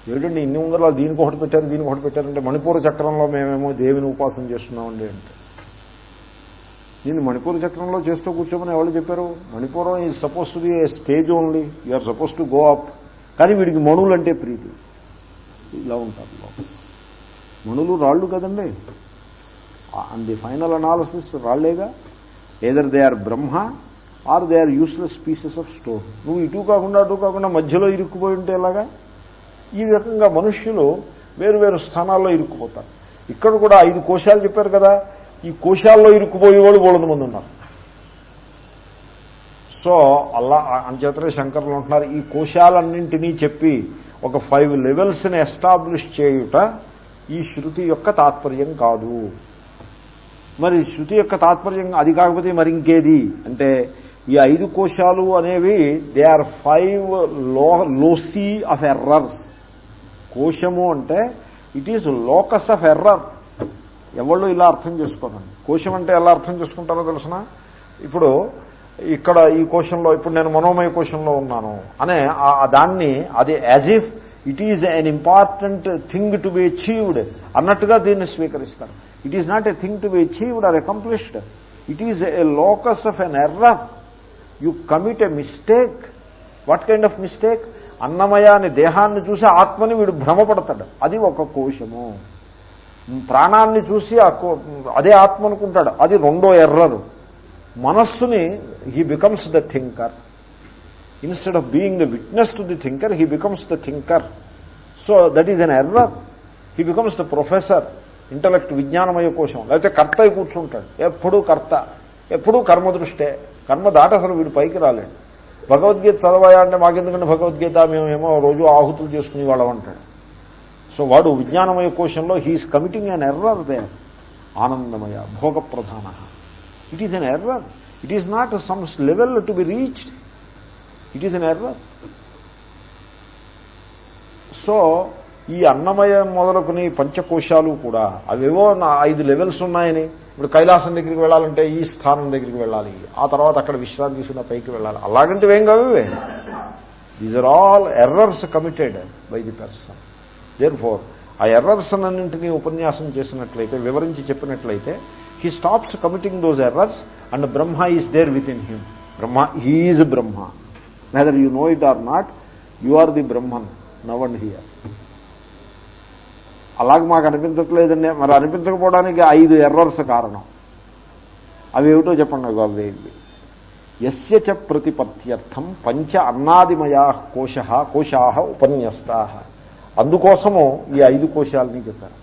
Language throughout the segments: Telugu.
ఏమిటండి ఇన్ని ఉంగరాలు దీనికి ఒకటి పెట్టారు దీనికి ఒకటి పెట్టారంటే మణిపూర చక్రంలో మేమేమో దేవిని ఉపాసన చేస్తున్నామండి అంటే దీన్ని మణిపూర్ చక్రంలో చేస్తూ కూర్చోమని ఎవరు చెప్పారు Manipuram is suppose to be a stage only or suppose to go up కానీ వీడికి మణులు అంటే ప్రీతి ఇలా ఉంటారు లోపల. మణులు రాళ్ళు కదండి అండ్ ది ఫైనల్ అనాలసిస్ రాళ్లేగా either they are Brahma or they are useless pieces of stone నువ్వు ఇటు కాకుండా అటు కాకుండా మధ్యలో ఇరుక్కుపోయి ఉంటే ఎలాగా ఈ రకంగా మనుష్యులు వేరు వేరు స్థానాల్లో ఇరుక్కుపోతారు ఇక్కడ కూడా ఐదు కోశాలు చెప్పారు కదా ఈ కోశాల్లో ఇరుక్కుపోయేవాడు బోళంది మంది ఉన్నారు సో అలా అంచేతనే శంకర్లు ఉంటున్నారు ఈ కోశాలన్నింటినీ చెప్పి ఒక ఫైవ్ లెవెల్స్ని ఎస్టాబ్లిష్ చేయుట ఈ శృతి యొక్క తాత్పర్యం కాదు మరి శృతి యొక్క తాత్పర్యం అది కాకపోతే మరి ఇంకేది అంటే ఈ ఐదు కోశాలు అనేవి దే ఆర్ ఫైవ్ లో లోసీ ఆఫ్ ఎర్రర్స్ కోశము అంటే it is locus of error ఎవళ్ళు ఇలా అర్థం చేసుకోరండి కోశం అంటే ఎలా అర్థం చేసుకుంటారో తెలుసిన ఇప్పుడు ఇక్కడ ఈ కోశంలో ఇప్పుడు నేను మనోమయ కోశంలో ఉన్నాను అనే ఆ- ఆ దాన్ని అది as if it is an important thing to be achieved అన్నట్టుగా దీన్ని స్వీకరిస్తారు it is not a thing to be achieved or accomplished it is a locus of an error you commit a mistake what kind of mistake అన్నమయ అనే దేహాన్ని చూసి ఆత్మని వీడు భ్రమపడతాడు అది ఒక కోశము ప్రాణాన్ని చూసి ఆ కో- అదే ఆత్మ అనుకుంటాడు అది రెండో ఎర్రరు మనస్సుని he becomes the thinker instead of being the witness to the thinker he becomes the thinker so that is an error he becomes the professor intellect విజ్ఞానమయ కోశం లేకపోతే కర్త అయి కూర్చుంటాడు ఎప్పుడూ కర్త ఎప్పుడూ కర్మదృష్టే కర్మ దాట అసలు వీడు పైకి రాలేడు భగవద్గీత చదవాయా అంటే మాకెందుకంటే భగవద్గీత మేమేమో రోజు ఆహుతులు చేసుకునే వాళ్ళం అంటాడు సో వాడు విజ్ఞానమయ కోశంలో he is committing an error they ఆనందమయ భోగ ప్రధాన it is an error it is not some level to be reached it is an error so ఈ అన్నమయ మొదలుకుని పంచకోశాలు కూడా అవేవో నా ఐదు లెవెల్స్ ఉన్నాయని ఇప్పుడు కైలాసం దగ్గరికి వెళ్ళాలంటే ఈ స్థానం దగ్గరికి వెళ్ళాలి ఆ తర్వాత అక్కడ విశ్రాంతి తీసుకున్న పైకి వెళ్ళాలి అలాగంటే ఏం కావు ఇవే these are all errors committed by the person there four ఆ ఎర్రర్స్ అన్నింటినీ ఉపన్యాసం చేసినట్లయితే వివరించి చెప్పినట్లయితే he stops committing those errors and Brahma is there within him Brahma he is Brahma neither you know it or not you are the Brahman now and here అలాగే మాకు అనిపించట్లేదండి మరి అనిపించకపోవడానికి ఐదు ఎర్రర్స్ కారణం అవి ఏమిటో చెప్పండి నాకు అవి ఇవి ఎస్య చ ప్రతిపత్త్యర్థం పంచ అన్నాదిమయా కోశ కోశా ఉపన్యస్తా అందుకోసము ఈ ఐదు కోశాలని చెప్పారు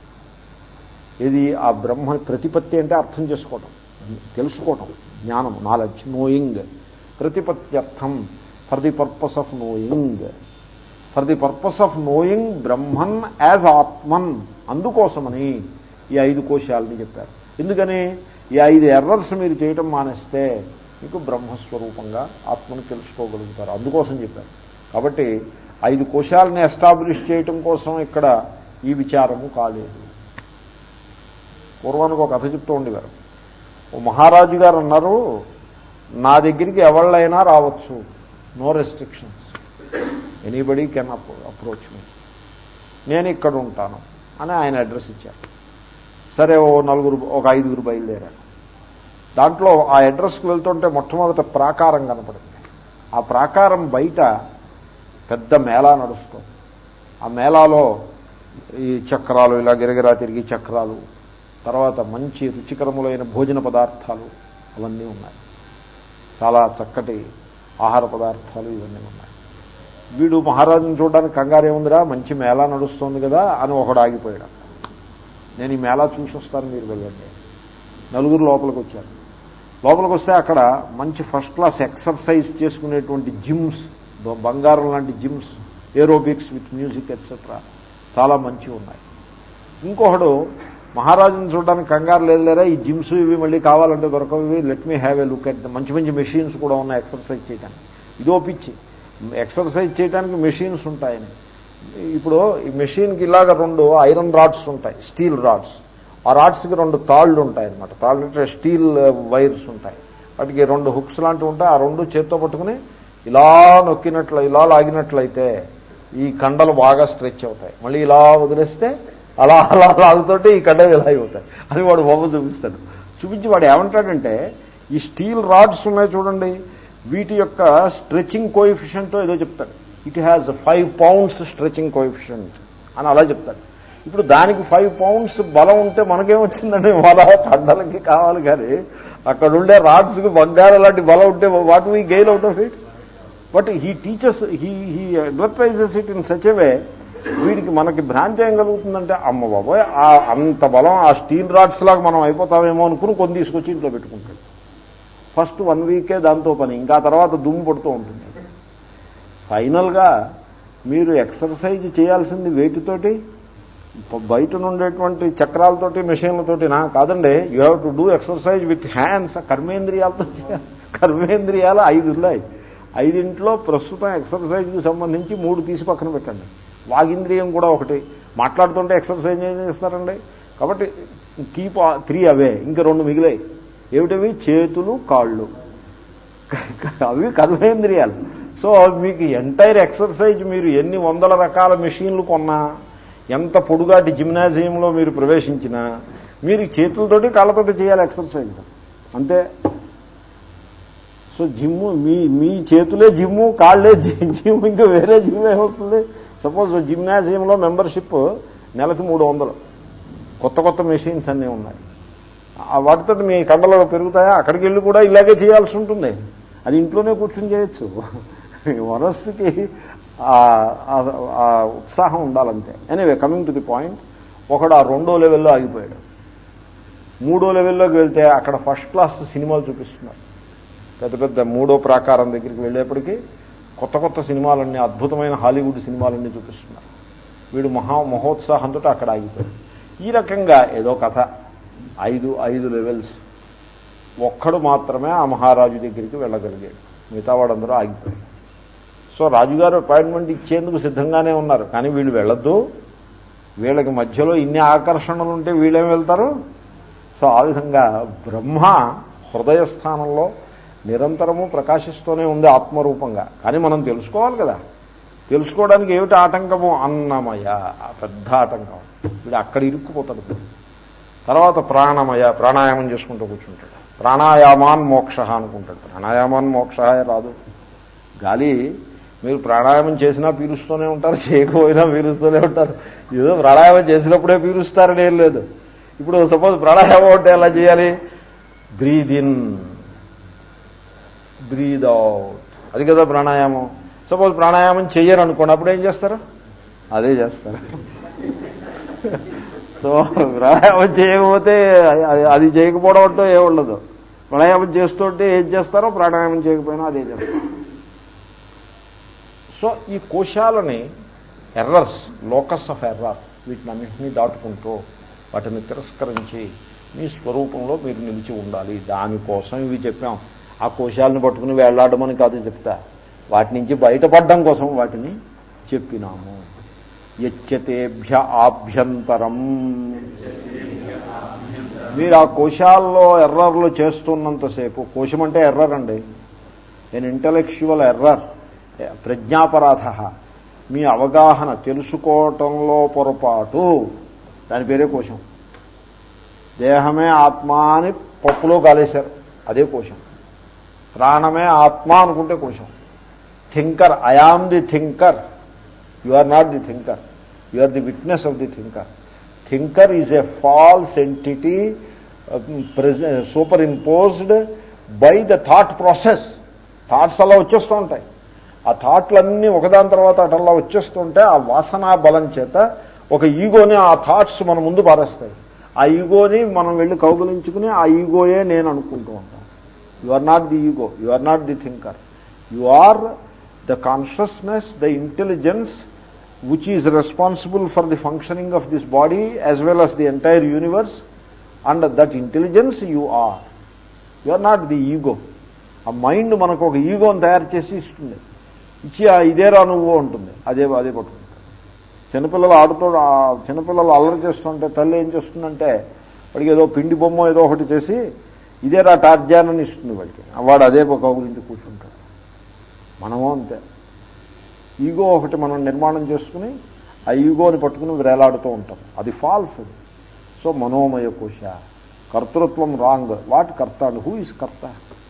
ఇది ఆ బ్రహ్మ ప్రతిపత్తి అంటే అర్థం చేసుకోవటం తెలుసుకోవటం జ్ఞానం నాలెడ్జ్ నోయింగ్ ప్రతిపత్త్యర్థం for the purpose of knowing for the purpose of knowing Brahman as Atman అందుకోసమని ఈ ఐదు కోశాలని చెప్పారు ఎందుకని ఈ ఐదు ఎర్రర్స్ మీరు చేయటం మానేస్తే మీకు బ్రహ్మస్వరూపంగా ఆత్మను తెలుసుకోగలుగుతారు అందుకోసం చెప్పారు కాబట్టి ఐదు కోశాలని ఎస్టాబ్లిష్ చేయటం కోసం ఇక్కడ ఈ విచారము కాలేదు పూర్వానికి ఒక కథ చెప్తూ ఉండేవారు ఓ మహారాజు గారు అన్నారు నా దగ్గరికి ఎవళ్ళైనా రావచ్చు no restrictions anybody can approach me నేను ఇక్కడ ఉంటాను అని ఆయన అడ్రస్ ఇచ్చారు సరే ఓ నలుగురు ఒక ఐదుగురు బయలుదేరారు దాంట్లో ఆ అడ్రస్కి వెళ్తుంటే మొట్టమొదట ప్రాకారం కనపడింది ఆ ప్రాకారం బయట పెద్ద మేళా నడుస్తుంది ఆ మేళాలో ఈ చక్రాలు ఇలా గిరగిరా తిరిగి చక్రాలు తర్వాత మంచి రుచికరములైన భోజన పదార్థాలు అవన్నీ ఉన్నాయి చాలా చక్కటి ఆహార పదార్థాలు ఇవన్నీ ఉన్నాయి వీడు మహారాజుని చూడడానికి కంగారు ఏముందిరా మంచి మేళా నడుస్తోంది కదా అని ఒకడు ఆగిపోయాడు నేను ఈ మేళా చూసి వస్తాను మీరు వెళ్ళండి నలుగురు లోపలికి వచ్చారు లోపలికి వస్తే అక్కడ మంచి ఫస్ట్ క్లాస్ ఎక్సర్సైజ్ చేసుకునేటువంటి జిమ్స్ బంగారం లాంటి gyms aerobics with music etcetera చాలా మంచివి ఉన్నాయి ఇంకొకడు మహారాజుని చూడడానికి కంగారు లేదు లేరా ఈ జిమ్స్ ఇవి మళ్ళీ కావాలంటే దొరకవి let me have a look at మంచి మంచి మెషిన్స్ కూడా ఉన్నాయి ఎక్సర్సైజ్ చేయడానికి ఇదో పిచ్చి ఎక్సర్సైజ్ చేయడానికి మెషిన్స్ ఉంటాయని ఇప్పుడు ఈ మెషిన్కి ఇలాగ రెండు ఐరన్ రాడ్స్ ఉంటాయి స్టీల్ రాడ్స్ ఆ రాడ్స్కి రెండు తాళ్ళు ఉంటాయి అనమాట తాళ్ళు అంటే స్టీల్ వైర్స్ ఉంటాయి వాటికి రెండు హుక్స్ లాంటివి ఉంటాయి ఆ రెండు చేత్తో పట్టుకుని ఇలా నొక్కినట్లు ఇలా లాగినట్లయితే ఈ కండలు బాగా స్ట్రెచ్ అవుతాయి మళ్ళీ ఇలా వదిలేస్తే అలా అలా లాగుతుంటే ఈ కండలు ఇలా అవుతాయి అది వాడు బొమ్మ చూపిస్తాడు చూపించి వాడు ఏమంటాడంటే ఈ స్టీల్ రాడ్స్ ఉన్నాయి చూడండి వీటి యొక్క స్ట్రెచింగ్ కోఎఫిషియంట్ ఏదో చెప్తాడు it has five pounds stretching coefficient అని అలా చెప్తాడు ఇప్పుడు దానికి ఫైవ్ పౌండ్స్ బలం ఉంటే మనకేమొచ్చిందండి మన కండలకి కావాలి కానీ అక్కడ ఉండే రాడ్స్కి బంగారం లాంటి బలం ఉంటే what we gain out of it but he teachers he he advertises it in such way వీడికి మనకి భ్రాంతి ఏం కలుగుతుందంటే అమ్మ బాబోయ్ ఆ అంత బలం ఆ స్టీల్ రాడ్స్ లాగా మనం అయిపోతామేమో అనుకుని కొన్ని తీసుకొచ్చి ఇంట్లో పెట్టుకుంటాడు ఫస్ట్ వన్ వీకే దాంతో పని ఇంకా తర్వాత దుమ్ము పడుతూ ఉంటుంది ఫైనల్గా మీరు ఎక్సర్సైజ్ చేయాల్సింది వెయిట్తోటి బయట ఉండేటువంటి చక్రాలతోటి మెషిన్లతోటి నా కాదండి you have to do exercise with hands కర్మేంద్రియాలతో చేయాలి కర్మేంద్రియాలు ఐదు ఉన్నాయి ఐదింట్లో ప్రస్తుతం ఎక్సర్సైజ్కి సంబంధించి మూడు తీసి పక్కన పెట్టండి వాగింద్రియం కూడా ఒకటి మాట్లాడుతుంటే ఎక్సర్సైజ్ ఏం చేస్తారండి కాబట్టి కీప్ త్రీ అవే ఇంకా రెండు మిగిలాయి ఏమిటవి చేతులు కాళ్ళు అవి కర్మేంద్రియాలు సో మీకు ఎంటైర్ ఎక్సర్సైజ్ మీరు ఎన్ని వందల రకాల మెషీన్లు కొన్నా ఎంత పొడుగాటి జిమ్నాజియంలో మీరు ప్రవేశించినా మీరు చేతులతోటి కాళ్ళతోటి చేయాలి ఎక్సర్సైజ్ అంతే సో జిమ్ మీ మీ చేతులే జిమ్ము కాళ్ళే జిమ్ ఇంకా వేరే జిమ్ ఏమొస్తుంది సపోజ్ జిమ్నాజియంలో మెంబర్షిప్ నెలకు మూడు వందలు కొత్త కొత్త మెషిన్స్ అన్నీ ఉన్నాయి ఆ వాటితో మీ కండలు పెరుగుతాయా అక్కడికి వెళ్ళి కూడా ఇలాగే చేయాల్సి ఉంటుంది అది ఇంట్లోనే కూర్చొని చేయొచ్చు మనస్సుకి ఆ ఉత్సాహం ఉండాలంతే anyway coming to the point ఒకడు ఆ రెండో లెవెల్లో ఆగిపోయాడు మూడో లెవెల్లోకి వెళ్తే అక్కడ ఫస్ట్ క్లాస్ సినిమాలు చూపిస్తున్నారు పెద్ద పెద్ద మూడో ప్రాకారం దగ్గరికి వెళ్ళేప్పటికీ కొత్త కొత్త సినిమాలన్నీ అద్భుతమైన హాలీవుడ్ సినిమాలన్నీ చూపిస్తున్నారు వీడు మహా మహోత్సాహంతో అక్కడ ఆగిపోయాడు ఈ రకంగా ఏదో కథ ఐదు ఐదు లెవెల్స్ ఒక్కడు మాత్రమే ఆ మహారాజు దగ్గరికి వెళ్ళగలిగాడు మిగతా వాడందరూ ఆగిపోయాడు సో రాజుగారు అపాయింట్మెంట్ ఇచ్చేందుకు సిద్ధంగానే ఉన్నారు కానీ వీళ్ళు వెళ్ళొద్దు వీళ్ళకి మధ్యలో ఇన్ని ఆకర్షణలు ఉంటే వీళ్ళేం వెళ్తారు సో ఆ విధంగా బ్రహ్మ హృదయస్థానంలో నిరంతరము ప్రకాశిస్తూనే ఉంది ఆత్మరూపంగా కానీ మనం తెలుసుకోవాలి కదా తెలుసుకోవడానికి ఏమిటి ఆటంకము అన్నమయ పెద్ద ఆటంకం వీడు అక్కడ ఇరుక్కుపోతాడు తర్వాత ప్రాణమయ ప్రాణాయామం చేసుకుంటూ కూర్చుంటాడు ప్రాణాయామాన్ మోక్ష అనుకుంటాడు ప్రాణాయామాన్ మోక్ష రాదు గాలి మీరు ప్రాణాయామం చేసినా పీలుస్తూనే ఉంటారు చేయకపోయినా పీలుస్తూనే ఉంటారు ఏదో ప్రాణాయామం చేసినప్పుడే పీలుస్తారని ఏం లేదు ఇప్పుడు సపోజ్ ప్రాణాయామం అంటే ఎలా చేయాలి బ్రీద్ ఇన్ బ్రీద్ అవుట్ అది కదా ప్రాణాయామం సపోజ్ ప్రాణాయామం చెయ్యరు అనుకోండి అప్పుడు ఏం చేస్తారు అదే చేస్తారు సో ప్రాణాయామం చేయకపోతే అది చేయకపోవడం అంటూ ఏ ఉండదు ప్రాణాయామం చేస్తుంటే ఏం చేస్తారో ప్రాణాయామం చేయకపోయినా అదే చేస్తారు సో ఈ కోశాలని ఎర్రర్స్ లోకస్ ఆఫ్ ఎర్రర్ వీటిని అన్నింటినీ దాటుకుంటూ వాటిని తిరస్కరించి మీ స్వరూపంలో మీరు నిలిచి ఉండాలి దానికోసం ఇవి చెప్పాం ఆ కోశాలను పట్టుకుని వేళ్లాడమని కాదు చెప్తా వాటి నుంచి బయటపడడం కోసం వాటిని చెప్పినాము యచ్చతేభ్య ఆభ్యంతరం మీరు ఆ కోశాల్లో ఎర్రర్లు చేస్తున్నంతసేపు కోశం అంటే ఎర్రర్ అండి నేను ఇంటలెక్చువల్ ఎర్రర్ ప్రజ్ఞాపరాధ మీ అవగాహన తెలుసుకోవటంలో పొరపాటు దాని పేరే కోశం దేహమే ఆత్మ అని పప్పులో కాలేశారు అదే కోశం ప్రాణమే ఆత్మ అనుకుంటే కోశం thinker I am the thinker you are not the thinker you are the witness of the thinker thinker is a false entity superimposed by the thought process thoughts అలా వచ్చేస్తూ ఉంటాయి ఆ థాట్లన్నీ ఒకదాని తర్వాత అటల్లా వచ్చేస్తుంటే ఆ వాసనా బలం చేత ఒక ఈగోని ఆ థాట్స్ మన ముందు పారేస్తాయి ఆ ఈగోని మనం వెళ్ళి కౌగులించుకుని ఆ ఈగోయే నేను అనుకుంటూ ఉంటాం you are not the ego you are not the thinker you are the consciousness the intelligence which is responsible for the functioning of this body as well as the entire universe and that intelligence you are you are not the ego ఆ మైండ్ మనకు ఒక ఈగోని తయారు చేసి ఇస్తుంది ఇచ్చి ఆ ఇదేరా నువ్వు ఉంటుంది అదే అదే పట్టుకుంటుంది చిన్నపిల్లలు ఆడుతూ ఆ చిన్నపిల్లలు అల్లరి చేస్తుంటే తల్లి ఏం చేస్తుందంటే వాడికి ఏదో పిండి బొమ్మ ఏదో ఒకటి చేసి ఇదేరా టార్జాన్ అని ఇస్తుంది వాడికి వాడు అదే కౌగులించి కూర్చుంటాడు మనము అంతే ఈగో ఒకటి మనం నిర్మాణం చేసుకుని ఆ ఈగోని పట్టుకుని వేలాడుతూ ఉంటాం అది ఫాల్స్ అది సో మనోమయ కోశ కర్తృత్వం రాంగ్ వాట్ కర్త హూ ఇస్ కర్త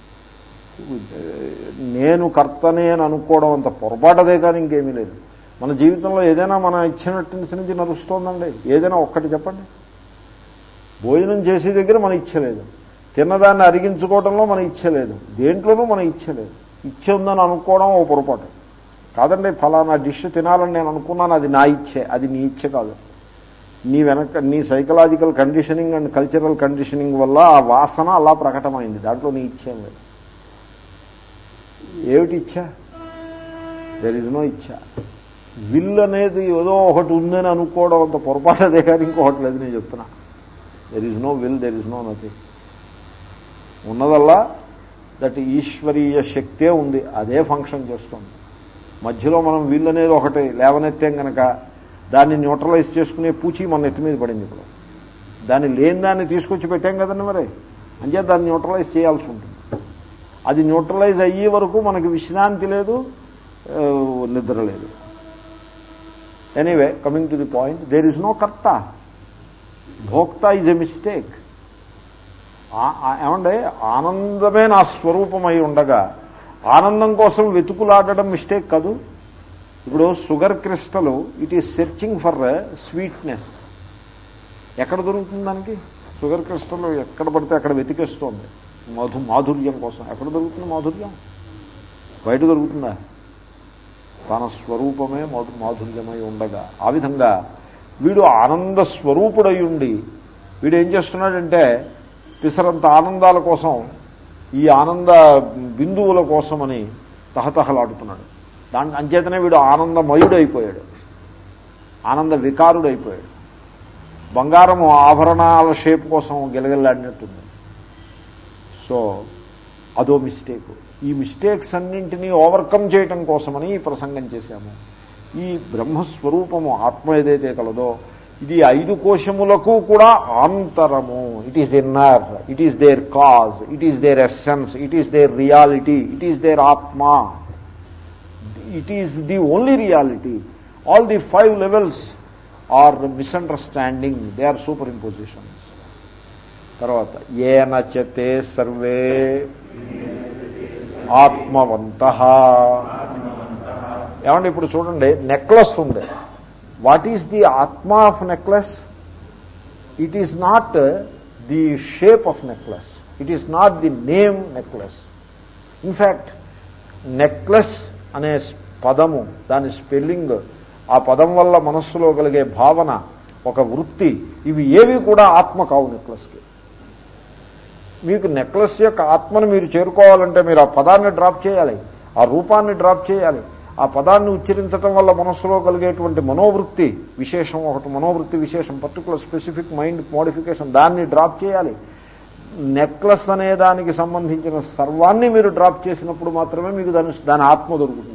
నేను కర్తనే అని అనుకోవడం అంత పొరపాటదే కానీ ఇంకేమీ లేదు మన జీవితంలో ఏదైనా మన ఇచ్చినట్టు నుంచి నడుస్తోందండి ఏదైనా ఒక్కటి చెప్పండి భోజనం చేసే దగ్గర మన ఇచ్చలేదు తిన్నదాన్ని అరిగించుకోవడంలో మన ఇచ్చలేదు దేంట్లోనూ మన ఇచ్చలేదు ఇచ్చ ఉందని అనుకోవడం ఓ పొరపాటు కాదండి ఫలానా డిష్ తినాలని నేను అనుకున్నాను అది నా ఇచ్చే అది నీ ఇచ్చే కాదు నీ వెనక నీ psychological conditioning and cultural conditioning వల్ల ఆ వాసన అలా ప్రకటమైంది దాంట్లో నీ ఇచ్చేం లేదు ఏమిటి ఇచ్చా దెర్ ఇస్ నో ఇచ్చా విల్ అనేది ఏదో ఒకటి ఉందని అనుకోవడం అంత పొరపాటు అదే కానీ ఇంకొకటి లేదు నేను చెప్తున్నా there is no will there is no nothing ఉన్నదల్లా దట్ ఈశ్వరీయ శక్తే ఉంది అదే ఫంక్షన్ చేస్తుంది మధ్యలో మనం విల్ అనేది ఒకటి లేవనెత్తాం కనుక దాన్ని న్యూట్రలైజ్ చేసుకునే పూచి మన ఎత్తి మీద పడింది ఇప్పుడు దాన్ని లేని దాన్ని తీసుకొచ్చి పెట్టాం కదండి మరి అంతే దాన్ని న్యూట్రలైజ్ చేయాల్సి ఉంటుంది అది న్యూట్రలైజ్ అయ్యే వరకు మనకి విశ్రాంతి లేదు ఆ, నిద్ర లేదు anyway coming to the point there is no కర్త భోక్త ఈజ్ ఎ మిస్టేక్ ఏమంటే ఆనందమే నా స్వరూపమై ఉండగా ఆనందం కోసం వెతుకులాడడం మిస్టేక్ కాదు ఇప్పుడు sugar crystal it is searching for sweetness ఎక్కడ దొరుకుతుంది దానికి షుగర్ క్రిస్టల్ ఎక్కడ పడితే అక్కడ వెతికేస్తోంది మధు మాధుర్యం కోసం ఎక్కడ దొరుకుతుంది మాధుర్యం బయట దొరుకుతుందా తన స్వరూపమే మధు మాధుర్యమై ఉండగా ఆ విధంగా వీడు ఆనంద స్వరూపుడై ఉండి వీడు ఏం చేస్తున్నాడంటే పిసరంత ఆనందాల కోసం ఈ ఆనంద బిందువుల కోసమని తహతహలాడుతున్నాడు దాని అంచేతనే వీడు ఆనందమయుడైపోయాడు ఆనంద వికారుడైపోయాడు బంగారం ఆభరణాల షేప్ కోసం గెలగెల్లాడినట్టుంది సో అదో మిస్టేక్ ఈ మిస్టేక్స్ అన్నింటినీ ఓవర్కమ్ చేయటం కోసమని ఈ ప్రసంగం చేశాము ఈ బ్రహ్మస్వరూపము ఆత్మ ఏదైతే కలదో ఇది ఐదు కోశములకు కూడా ఆంతరము it is inner it is their cause it is their essence it is their reality it is their atma it is the only reality all the five levels are misunderstanding they are superimpositions తర్వాత ఏన చతే సర్వే ఆత్మవంత ఏమంటే ఇప్పుడు చూడండి నెక్లెస్ ఉంది what is the atma of necklace it is not the shape of necklace it is not the name necklace in fact necklace అనే పదము దాని స్పెల్లింగ్ ఆ పదం వల్ల మనస్సులో కలిగే భావన ఒక వృత్తి ఇవి ఏవి కూడా ఆత్మ కావు నెక్లెస్కి మీకు నెక్లెస్ యొక్క ఆత్మను మీరు చేరుకోవాలంటే మీరు ఆ పదాన్ని డ్రాప్ చేయాలి ఆ రూపాన్ని డ్రాప్ చేయాలి ఆ పదాన్ని ఉచ్చరించడం వల్ల మనస్సులో కలిగేటువంటి మనోవృత్తి విశేషం ఒకటి మనోవృత్తి విశేషం పర్టికులర్ స్పెసిఫిక్ మైండ్ మోడిఫికేషన్ దాన్ని డ్రాప్ చేయాలి నెక్లెస్ అనే దానికి సంబంధించిన సర్వాన్ని మీరు డ్రాప్ చేసినప్పుడు మాత్రమే మీకు దాని దాని ఆత్మ దొరుకుతుంది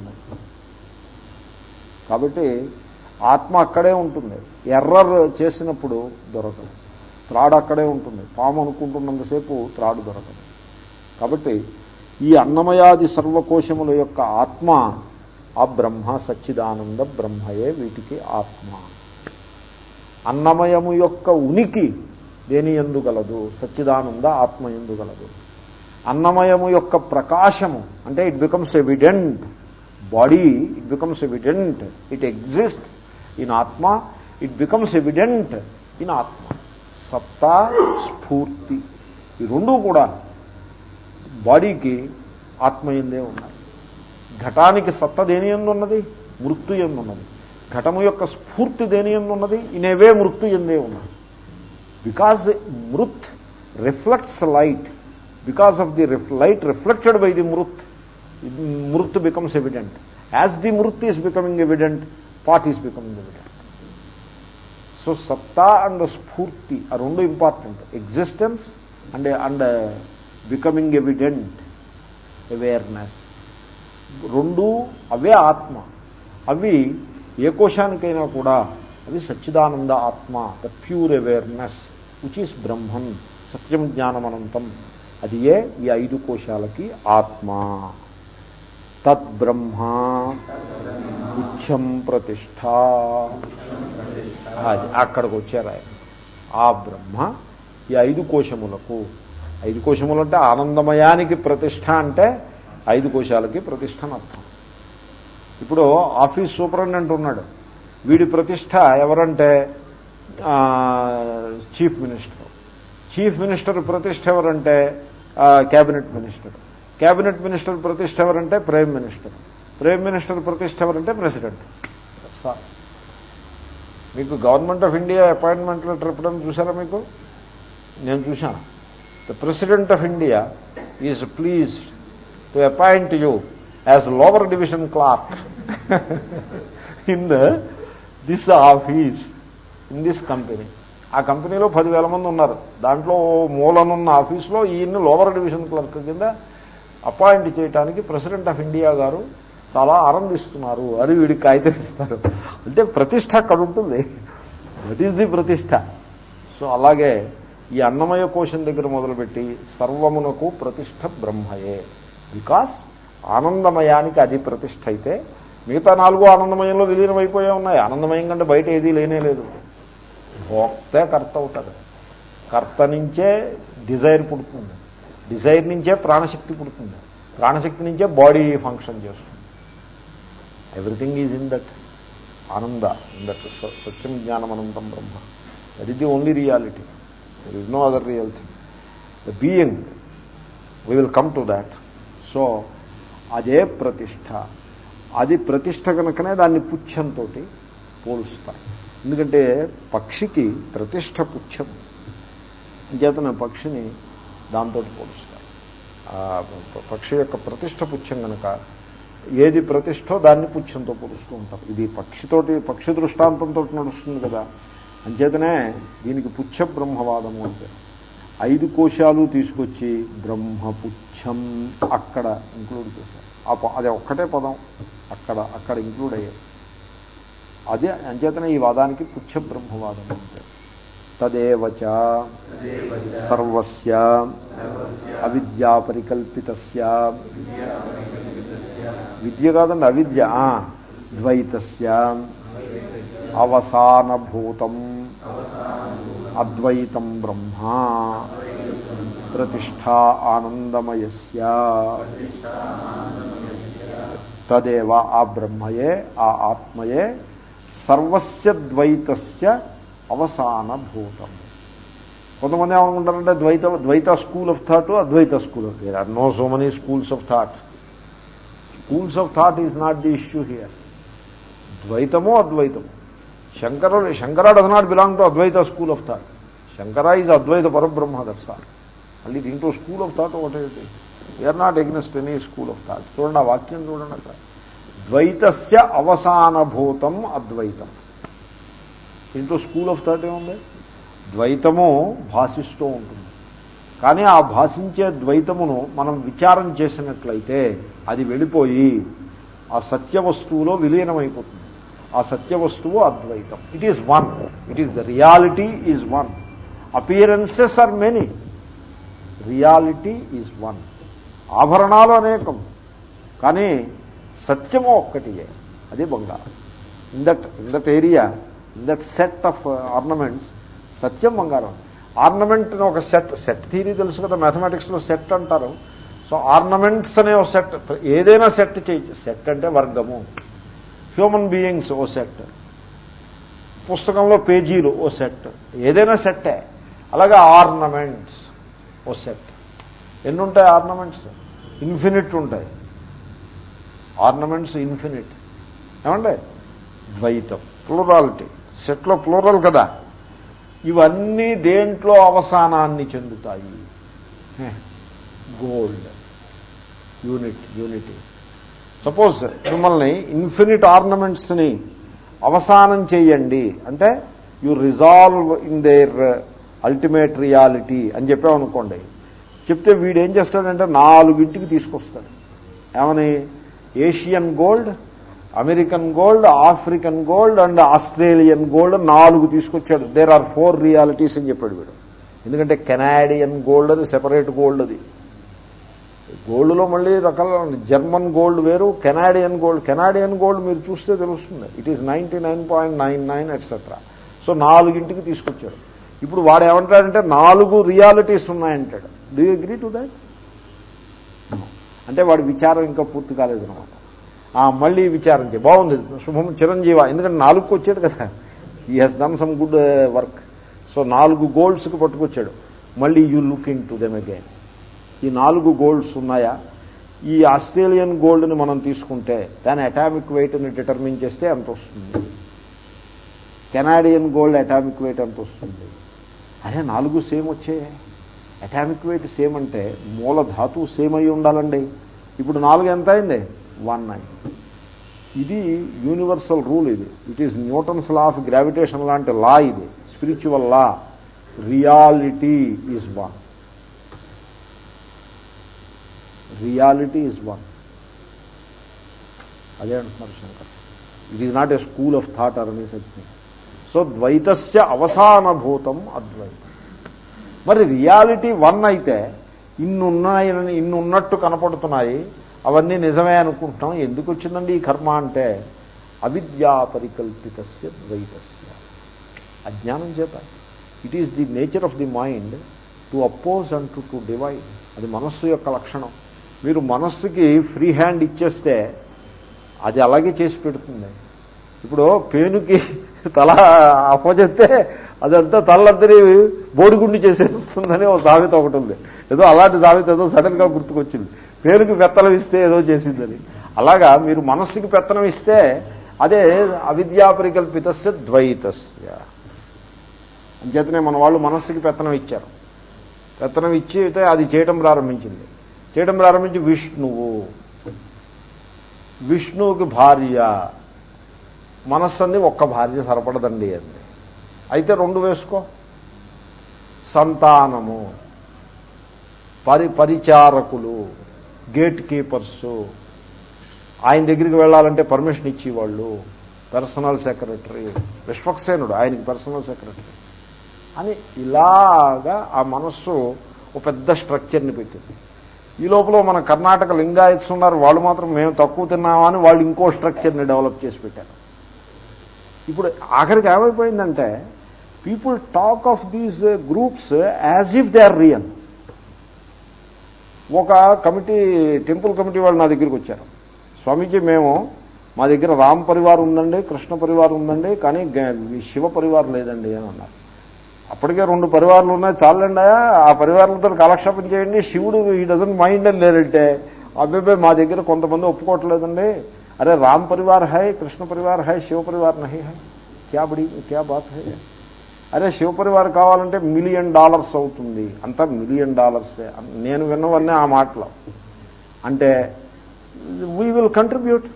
కాబట్టి ఆత్మ అక్కడే ఉంటుంది ఎర్రర్ చేసినప్పుడు దొరకదు త్రాడు అక్కడే ఉంటుంది పాము అనుకుంటున్నంతసేపు త్రాడు దొరకదు కాబట్టి ఈ అన్నమయాది సర్వకోశముల యొక్క ఆత్మ ఆ బ్రహ్మ సచ్చిదానంద బ్రహ్మయే వీటికి ఆత్మ అన్నమయము యొక్క ఉనికి దేని ఎందు గలదు సచ్చిదానంద ఆత్మ ఎందు గలదు అన్నమయము యొక్క ప్రకాశము అంటే it becomes evident body it becomes evident it exist in atma it becomes evident in atma సత్తా స్ఫూర్తి ఈ రెండూ కూడా బాడీకి ఆత్మ ఎందే ఉన్నాయి ఘటానికి సత్త దేని ఎందు ఉన్నది మృत्यు ఎందు ఉన్నది ఘటము యొక్క స్ఫూర్తి దేని ఎందు ఉన్నది ఇనేవే మృत्यు ఎందే ఉన్నది because mrit reflects light because of the light reflected by the mrit mrit becomes evident as the mrit is becoming evident pot is becoming evident so సత్తా అండ్ స్ఫూర్తి ఆ రెండు important existence and and becoming evident awareness రెండు అవే ఆత్మ అవి ఏ కోశానికైనా కూడా అవి సచ్చిదానంద ఆత్మ the pure awareness which is Brahman సత్యం జ్ఞానమనంతం అది ఏ ఈ ఐదు కోశాలకి ఆత్మ తద్బ్రహ్మ పుచ్చం ప్రతిష్ట అది అక్కడికి వచ్చారు ఆయన ఆ బ్రహ్మ ఈ ఐదు కోశములకు ఐదు కోశములు అంటే ఆనందమయానికి ప్రతిష్ట అంటే ఐదు కోశాలకి ప్రతిష్ట అని అర్థం ఇప్పుడు ఆఫీస్ సూపరింటెండెంట్ ఉన్నాడు వీడి ప్రతిష్ట ఎవరంటే ఆ, చీఫ్ మినిస్టర్ చీఫ్ మినిస్టర్ ప్రతిష్ట ఎవరంటే ఆ, క్యాబినెట్ మినిస్టర్ క్యాబినెట్ మినిస్టర్ ప్రతిష్ట ఎవరంటే ప్రైమ్ మినిస్టర్ ప్రైమ్ మినిస్టర్ ప్రతిష్ట ఎవరంటే ప్రెసిడెంట్ సార్ మీకు government of India appointment letter ఎప్పుడైనా చూసారా మీకు నేను చూశాను the president of India is please to appoint you as lower division clerk in this office in this company ఆ కంపెనీలో పదివేల మంది ఉన్నారు దాంట్లో ఓ మూలనున్న ఆఫీస్లో ఈయన్ని లోవర్ డివిజన్ క్లర్క్ కింద అపాయింట్ చేయడానికి ప్రెసిడెంట్ ఆఫ్ ఇండియా గారు చాలా ఆనందిస్తున్నారు అని వీడికి కాగితం ఇస్తారు అంటే ప్రతిష్ట అక్కడ ఉంటుంది దట్ ఈస్ ది ప్రతిష్ట సో అలాగే ఈ అన్నమయ కోశం దగ్గర మొదలుపెట్టి సర్వమునకు ప్రతిష్ట బ్రహ్మయే బికాస్ ఆనందమయానికి అది ప్రతిష్ట అయితే మిగతా నాలుగు ఆనందమయంలో విలీనం అయిపోయే ఉన్నాయి ఆనందమయం కంటే బయట ఏదీ లేనే లేదు భోక్తే కర్త అవుతాడు కర్త నుంచే డిజైర్ పుడుతుంది డిజైర్ నుంచే ప్రాణశక్తి పుడుతుంది ప్రాణశక్తి నుంచే బాడీ ఫంక్షన్ చేస్తుంది ఎవ్రీథింగ్ ఈజ్ ఇన్ దట్ ఆనంద ఇన్ దట్ సత్యం జ్ఞానం అనంతం బ్రహ్మ that is the only reality there is no other real thing the being we will come to that so అదే ప్రతిష్ట అది ప్రతిష్ట కనుకనే దాన్ని పుచ్చంతో పోలుస్తారు ఎందుకంటే పక్షికి ప్రతిష్ట పుచ్చం చేతన పక్షిని దాంతో పోలుస్తారు ఆ పక్షి యొక్క ప్రతిష్ట పుచ్చం కనుక ఏది ప్రతిష్టో దాన్ని పుచ్చంతో పోలుస్తూ ఉంటారు ఇది పక్షితోటి పక్షి దృష్టాంతంతో నడుస్తుంది కదా అంచేతనే దీనికి పుచ్చ బ్రహ్మవాదము అంటే ఐదు కోశాలు తీసుకొచ్చి బ్రహ్మపుచ్చం అక్కడ ఇంక్లూడ్ చేశారు ఆ ప- అది ఒక్కటే పదం అక్కడ అక్కడ ఇంక్లూడ్ అయ్యాయి అదే అంచేతనే ఈ వాదానికి పుచ్చ బ్రహ్మవాదం అంటే తదేవచ సర్వస్య అవిద్యా పరికల్పితస్య విద్య కాదండి అవిద్య ఆ, ద్వైతస్య అవసానభూతం అద్వైతం బ్రహ్మ ప్రతిష్టా ఆనందమయస్య తదేవ ఆ బ్రహ్మయే ఆ ఆత్మయే సర్వస్య ద్వైతస్య అవసానభూతం కొంతమంది ఏమనుకుంటారంటే Dvaita Dvaita school of thought Advaita school of there are no so many schools of thought schools of thought is not the issue here ద్వైతము అద్వైతము శంకరుడు Shankara does not belong to Advaita school of thought Shankara is Advaita పరబ్రహ్మ దట్స్ ఆల్ మళ్ళీ దీంట్లో స్కూల్ ఆఫ్ థాట్ ఒకటే we are not against any school of thought చూడండి ఆ వాక్యం చూడండి అక్కడ ద్వైతస్య అవసానభూతం అద్వైతం దీంట్లో స్కూల్ ఆఫ్ థాట్ ఏముంది ద్వైతము భాషిస్తూ ఉంటుంది కానీ ఆ భాషించే ద్వైతమును మనం విచారం చేసినట్లయితే అది వెళ్ళిపోయి ఆ సత్య వస్తువులో విలీనమైపోతుంది ఆ సత్య వస్తువు అద్వైతం it is one it is the reality is one appearances are many reality is one ఆభరణాలు అనేకం కానీ సత్యము ఒక్కటియే అదే బంగారం in that in that area in that set of ornaments సత్యం బంగారం ఆర్నమెంట్ అని ఒక సెట్ సెట్ థీరీ తెలుసు కదా మ్యాథమెటిక్స్లో సెట్ అంటారు సో ఆర్నమెంట్స్ అనే ఒక సెట్ ఏదైనా సెట్ చేయొచ్చు సెట్ అంటే వర్గము హ్యూమన్ బీయింగ్స్ ఓ సెట్ పుస్తకంలో పేజీలు ఓ సెట్ ఏదైనా సెట్టే అలాగే ఆర్నమెంట్స్ ఓ సెట్ ఎన్ని ఉంటాయి ఆర్నమెంట్స్ ఇన్ఫినిట్ ఉంటాయి ఆర్నమెంట్స్ ఇన్ఫినిట్ ఏమండి ద్వైతం ప్లూరాలిటీ సెట్లో ప్లూరల్ కదా ఇవన్నీ దేంట్లో అవసానాన్ని చెందుతాయి గోల్డ్ యూనిట్ యూనిటీ సపోజ్ మిమ్మల్ని ఇన్ఫినిట్ ఆర్నమెంట్స్ని అవసానం చేయండి అంటే you resolve in their ultimate reality అని చెప్పామనుకోండి చెప్తే వీడు ఏం చేస్తాడంటే నాలుగింటికి తీసుకొస్తాడు ఏమని Asian gold American gold African gold and Australian gold నాలుగు తీసుకొచ్చాడు దేర్ ఆర్ ఫోర్ రియాలిటీస్ అని చెప్పాడు వీడు ఎందుకంటే కెనాడియన్ గోల్డ్ అది సెపరేట్ గోల్డ్ అది గోల్డ్లో మళ్ళీ రకాల జర్మన్ గోల్డ్ వేరు కెనాడియన్ గోల్డ్ కెనాడియన్ గోల్డ్ మీరు చూస్తే తెలుస్తుంది it is ninety nine point nine nine etcetera so నాలుగింటికి తీసుకొచ్చాడు ఇప్పుడు వాడు ఏమంటాడంటే నాలుగు రియాలిటీస్ ఉన్నాయంటాడు do you agree to that అంటే వాడి విచారం ఇంకా పూర్తి కాలేదు అనమాట మళ్ళీ విచారం చేయి బాగుంది శుభం చిరంజీవ ఎందుకంటే నాలుగుకి వచ్చాడు కదా ఈ he's done some good work so నాలుగు గోల్డ్స్కి పట్టుకొచ్చాడు మళ్ళీ you look into them again ఈ నాలుగు గోల్డ్స్ ఉన్నాయా ఈ ఆస్ట్రేలియన్ గోల్డ్ని మనం తీసుకుంటే దాని అటామిక్ వెయిట్ని డిటర్మిన్ చేస్తే ఎంత వస్తుంది కెనాడియన్ గోల్డ్ అటామిక్ వెయిట్ ఎంత వస్తుంది అరే నాలుగు సేమ్ వచ్చాయి అటామిక్ వెయిట్ సేమ్ అంటే మూల ధాతువు సేమ్ అయి ఉండాలండి ఇప్పుడు నాలుగు ఎంత అయింది వన్ నైన్ ఇది యూనివర్సల్ రూల్ ఇది it is Newton's law of gravitation లాంటి లా ఇది spiritual law reality is one reality is one అదే అంటున్నారు Shankar it is not a school of thought or అనే సచ్ థింగ్ సో ద్వైతస్య అవసానభూతం అద్వైతం మరి రియాలిటీ వన్ అయితే ఇన్నున్నాయని ఇన్నున్నట్టు కనపడుతున్నాయి అవన్నీ నిజమే అనుకుంటున్నాం ఎందుకు వచ్చిందండి ఈ కర్మ అంటే అవిద్యా పరికల్పితస్య ద్వైతస్య అజ్ఞానం చేత it is the nature of the mind to oppose and to to divide అది మనస్సు యొక్క లక్షణం మీరు మనస్సుకి ఫ్రీ హ్యాండ్ ఇచ్చేస్తే అది అలాగే చేసి పెడుతుంది ఇప్పుడు పేనుకి తల అప్పచెప్తే అదంతా తలంతని బోడిగుండి చేసేస్తుందని ఒక సామెత ఒకటి ఉంది ఏదో అలాంటి సామెత ఏదో సడన్ గా గుర్తుకొచ్చింది పేరుకి పెత్తనం ఇస్తే ఏదో చేసిందని అలాగా మీరు మనస్సుకి పెత్తనం ఇస్తే అదే అవిద్యా పరికల్పితస్య ద్వైతస్య అంచేతనే మన వాళ్ళు మనస్సుకి పెత్తనం ఇచ్చారు పెత్తనం ఇచ్చి అయితే అది చేయడం ప్రారంభించింది చేయడం ప్రారంభించి విష్ణువు విష్ణువుకి భార్య మనస్సన్ని ఒక్క భార్య సరిపడదండి అంది అయితే రెండు వేసుకో సంతానము పరి పరిచారకులు గేట్ కీపర్స్ ఆయన దగ్గరికి వెళ్ళాలంటే పర్మిషన్ ఇచ్చేవాళ్ళు పర్సనల్ సెక్రటరీ విశ్వక్సేనుడు ఆయనకి పర్సనల్ సెక్రటరీ అని ఇలాగా ఆ మనస్సు ఒక పెద్ద స్ట్రక్చర్ని పెట్టింది ఈ లోపల మన కర్ణాటక లింగాయత్స్ ఉన్నారు వాళ్ళు మాత్రం మేము తక్కువ తిన్నామని వాళ్ళు ఇంకో స్ట్రక్చర్ని డెవలప్ చేసి పెట్టారు ఇప్పుడు ఆఖరికి ఏమైపోయిందంటే people talk of these groups as if they are real ఒక కమిటీ టెంపుల్ కమిటీ వాళ్ళు నా దగ్గరికి వచ్చారు స్వామీజీ మేము మా దగ్గర రామ్ పరివార్ ఉందండి కృష్ణ పరివార్ ఉందండి కానీ గ- శివ పరివార్ లేదండి అని అన్నారు అప్పటికే రెండు పరివారాలు ఉన్నాయి చాలండి ఆ పరివారాలతో కాలక్షేపం చేయండి శివుడు ఈ డజన్ మైండ్ అని లేదంటే అబ్బాయి మా దగ్గర కొంతమంది ఒప్పుకోవట్లేదండి అరే రామ్ పరివార్ హై కృష్ణ పరివార్ హై శివ పరివార్ నహి హై క్యా బడి క్యా బాత్ హై అరే శివ పరివార్ కావాలంటే మిలియన్ డాలర్స్ అవుతుంది అంతా మిలియన్ డాలర్సే నేను విన్నవన్నీ ఆ మాటలు అంటే వీ విల్ కంట్రిబ్యూట్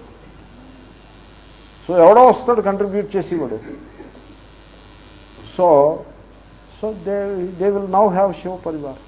సో ఎవడో వస్తాడు కంట్రిబ్యూట్ చేసేవాడు so so they they will now have Shiva parivar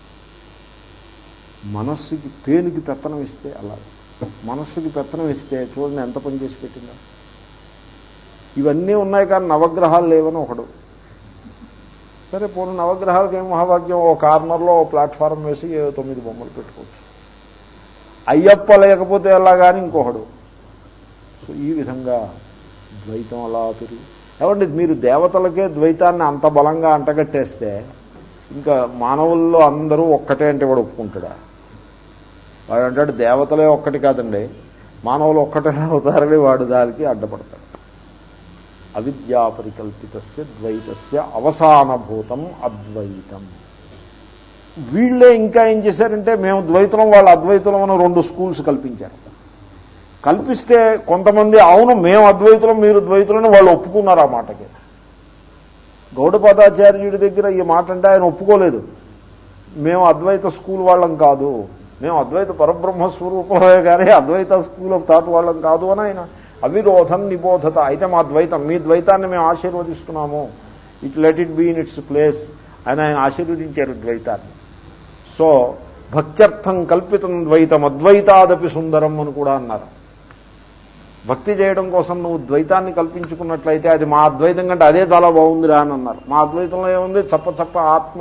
మనస్సుకి పేనుకి పెత్తనం ఇస్తే అలా మనస్సుకి పెత్తనం ఇస్తే చూడండి ఎంత పని చేసి పెట్టిందో ఇవన్నీ ఉన్నాయి కానీ నవగ్రహాలు లేవని ఒకడు సరే పూర్ణ నవగ్రహాలకి ఏం మహాభాగ్యం ఓ కార్నర్లో ఓ ప్లాట్ఫారం వేసి ఏదో తొమ్మిది బొమ్మలు పెట్టుకోవచ్చు అయ్యప్ప లేకపోతే ఎలా కానీ ఇంకొకడు సో ఈ విధంగా ద్వైతం అలా తిరిగి ఏమండి మీరు దేవతలకే ద్వైతాన్ని అంత బలంగా అంటగట్టేస్తే ఇంకా మానవుల్లో అందరూ ఒక్కటే అంటే వాడు ఒప్పుకుంటాడా వాడు అంటాడు దేవతలే ఒక్కటి కాదండి మానవులు ఒక్కటే అవుతారని వాడు దానికి అడ్డపడతాడు అవిద్యా పరికల్పితస్య ద్వైతస్య అవసానభూతం అద్వైతం వీళ్ళే ఇంకా ఏం చేశారంటే మేము ద్వైతం వాళ్ళ అద్వైతం అని రెండు స్కూల్స్ కల్పించారు కల్పిస్తే కొంతమంది అవును మేము అద్వైతులం మీరు ద్వైతులని వాళ్ళు ఒప్పుకున్నారు ఆ మాటకి గౌడపాదాచార్యుడి దగ్గర ఈ మాట అంటే ఆయన ఒప్పుకోలేదు మేము అద్వైత స్కూల్ వాళ్ళం కాదు మేము అద్వైత పరబ్రహ్మ స్వరూపమే కానీ అద్వైత స్కూల్ ఆఫ్ థాట్ వాళ్ళం కాదు అని ఆయన అవిరోధం నిబోధత అయితే మా ద్వైతం మీ ద్వైతాన్ని మేము ఆశీర్వదిస్తున్నాము it let it be in its place అని ఆయన ఆశీర్వదించారు ద్వైతాన్ని సో భక్త్యర్థం కల్పితం ద్వైతం అద్వైతాదపి సుందరం అని కూడా అన్నారు భక్తి చేయడం కోసం నువ్వు ద్వైతాన్ని కల్పించుకున్నట్లయితే అది మా అద్వైతం కంటే అదే చాలా బాగుందిరా అని అన్నారు మా అద్వైతంలో ఏముంది చప్ప చప్ప ఆత్మ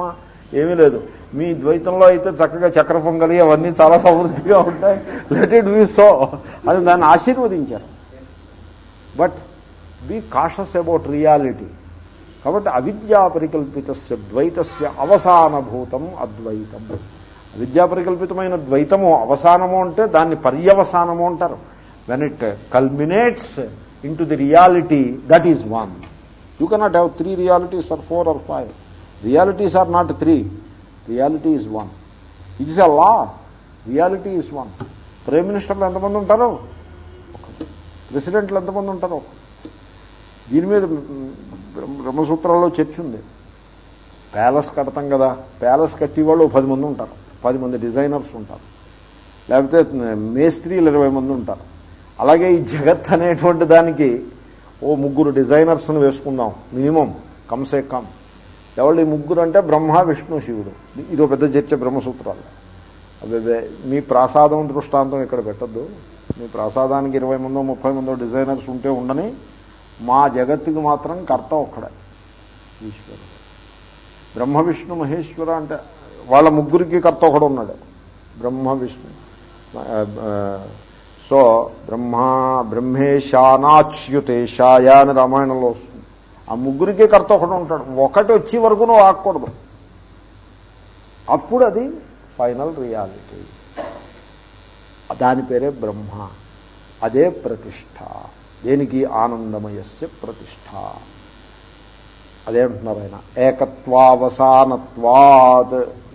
ఏమీ లేదు మీ ద్వైతంలో అయితే చక్కగా చక్ర పొంగలి అవన్నీ చాలా సమృద్ధిగా ఉంటాయి లెట్ ఇట్ బి సో అని దాన్ని ఆశీర్వదించారు but be cautious about reality కాబట్టి అవిద్యా పరికల్పితస్య ద్వైతస్య అవసానభూతం అద్వైతం అవిద్యా పరికల్పితమైన ద్వైతము అవసానము అంటే దాన్ని పర్యవసానము అంటారు when it culminates into the reality that is one you cannot have three realities or four or five realities or not three reality is one it is a law reality is one prime మినిస్టర్లు ఎంతమంది ఉంటారు ప్రెసిడెంట్లు ఎంతమంది ఉంటారు దీని మీద బ్రహ్మ- బ్రహ్మసూత్రాల్లో చర్చ ఉంది ప్యాలెస్ కడతాం కదా ప్యాలెస్ కట్టి వాళ్ళు పది మంది ఉంటారు పది మంది డిజైనర్స్ ఉంటారు లేకపోతే మేస్త్రీలు ఇరవై మంది ఉంటారు అలాగే ఈ జగత్ అనేటువంటి దానికి ఓ ముగ్గురు డిజైనర్స్ని వేసుకుందాం మినిమం కమ్సే కమ్ ఎవరు ఈ ముగ్గురు అంటే బ్రహ్మ విష్ణు శివుడు ఇదో పెద్ద చర్చ బ్రహ్మసూత్రాలు అదే మీ ప్రాసాదం దృష్టాంతం ఇక్కడ పెట్టద్దు మీ ప్రాసాదానికి ఇరవై మందో ముప్పై మందో డిజైనర్స్ ఉంటే ఉండని మా జగత్తుకి మాత్రం కర్త ఒక్కడే ఈశ్వరుడు బ్రహ్మ విష్ణు మహేశ్వర అంటే వాళ్ళ ముగ్గురికి కర్త ఒకడు ఉన్నాడు బ్రహ్మ విష్ణు ఆ, ఆ, సో బ్రహ్మ బ్రహ్మేశానాచ్యుతేశాయ అని రామాయణంలో వస్తుంది ఆ ముగ్గురికి కర్త ఒకడు ఉంటాడు ఒకటి వచ్చే వరకు నువ్వు ఆగకూడదు అప్పుడు అది ఫైనల్ రియాలిటీ దాని పేరే బ్రహ్మ అదే ప్రతిష్ట దేనికి ఆనందమయస్య ప్రతిష్ట అదే అంటున్నారు ఆయన ఏకత్వావసానత్వాత్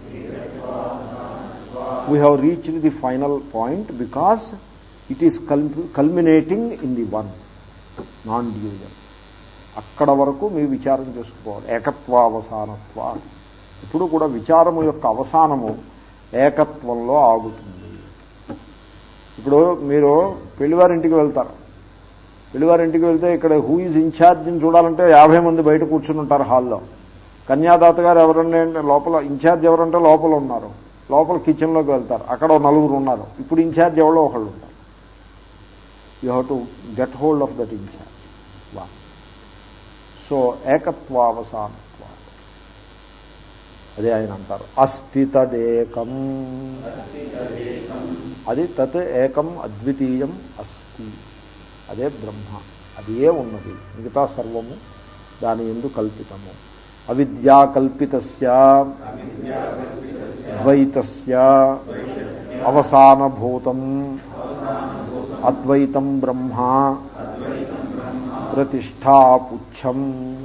we have reached the final point because it is culminating in the one non dual అక్కడ వరకు మీ విచారం చేసుకోవాలి ఏకత్వావసానత్వ ఇప్పుడు కూడా విచారము యొక్క అవసానము ఏకత్వంలో ఆగుతుంది ఇప్పుడు మీరు పెళ్లివారింటికి వెళ్తారు పెళ్లివారింటికి వెళ్తే ఇక్కడ హూ ఈజ్ ఇన్ఛార్జిని చూడాలంటే యాభై మంది బయట కూర్చుని ఉంటారు హాల్లో కన్యాదాత గారు ఎవరంటే అంటే లోపల ఇన్ఛార్జ్ ఎవరంటే లోపల ఉన్నారు లోపల కిచెన్లోకి వెళ్తారు అక్కడ ఓ నలుగురు ఉన్నారు ఇప్పుడు ఇన్ఛార్జ్ ఎవరో ఒకళ్ళు ఉంటారు you have to get hold of that in charge వా సో ఏకత్వావసానత్వ అదే ఆయన అంటారు అస్థి తదేకం అది తత్ ఏకం అద్వితీయం అస్తి అదే బ్రహ్మ అది ఏ ఉన్నది మిగతా సర్వము దాని ఎందు కల్పితము అవిద్యా కల్పితస్య ద్వైతస్య అవసానభూతం అద్వైతం బ్రహ్మ ప్రతిష్టాపుచ్చం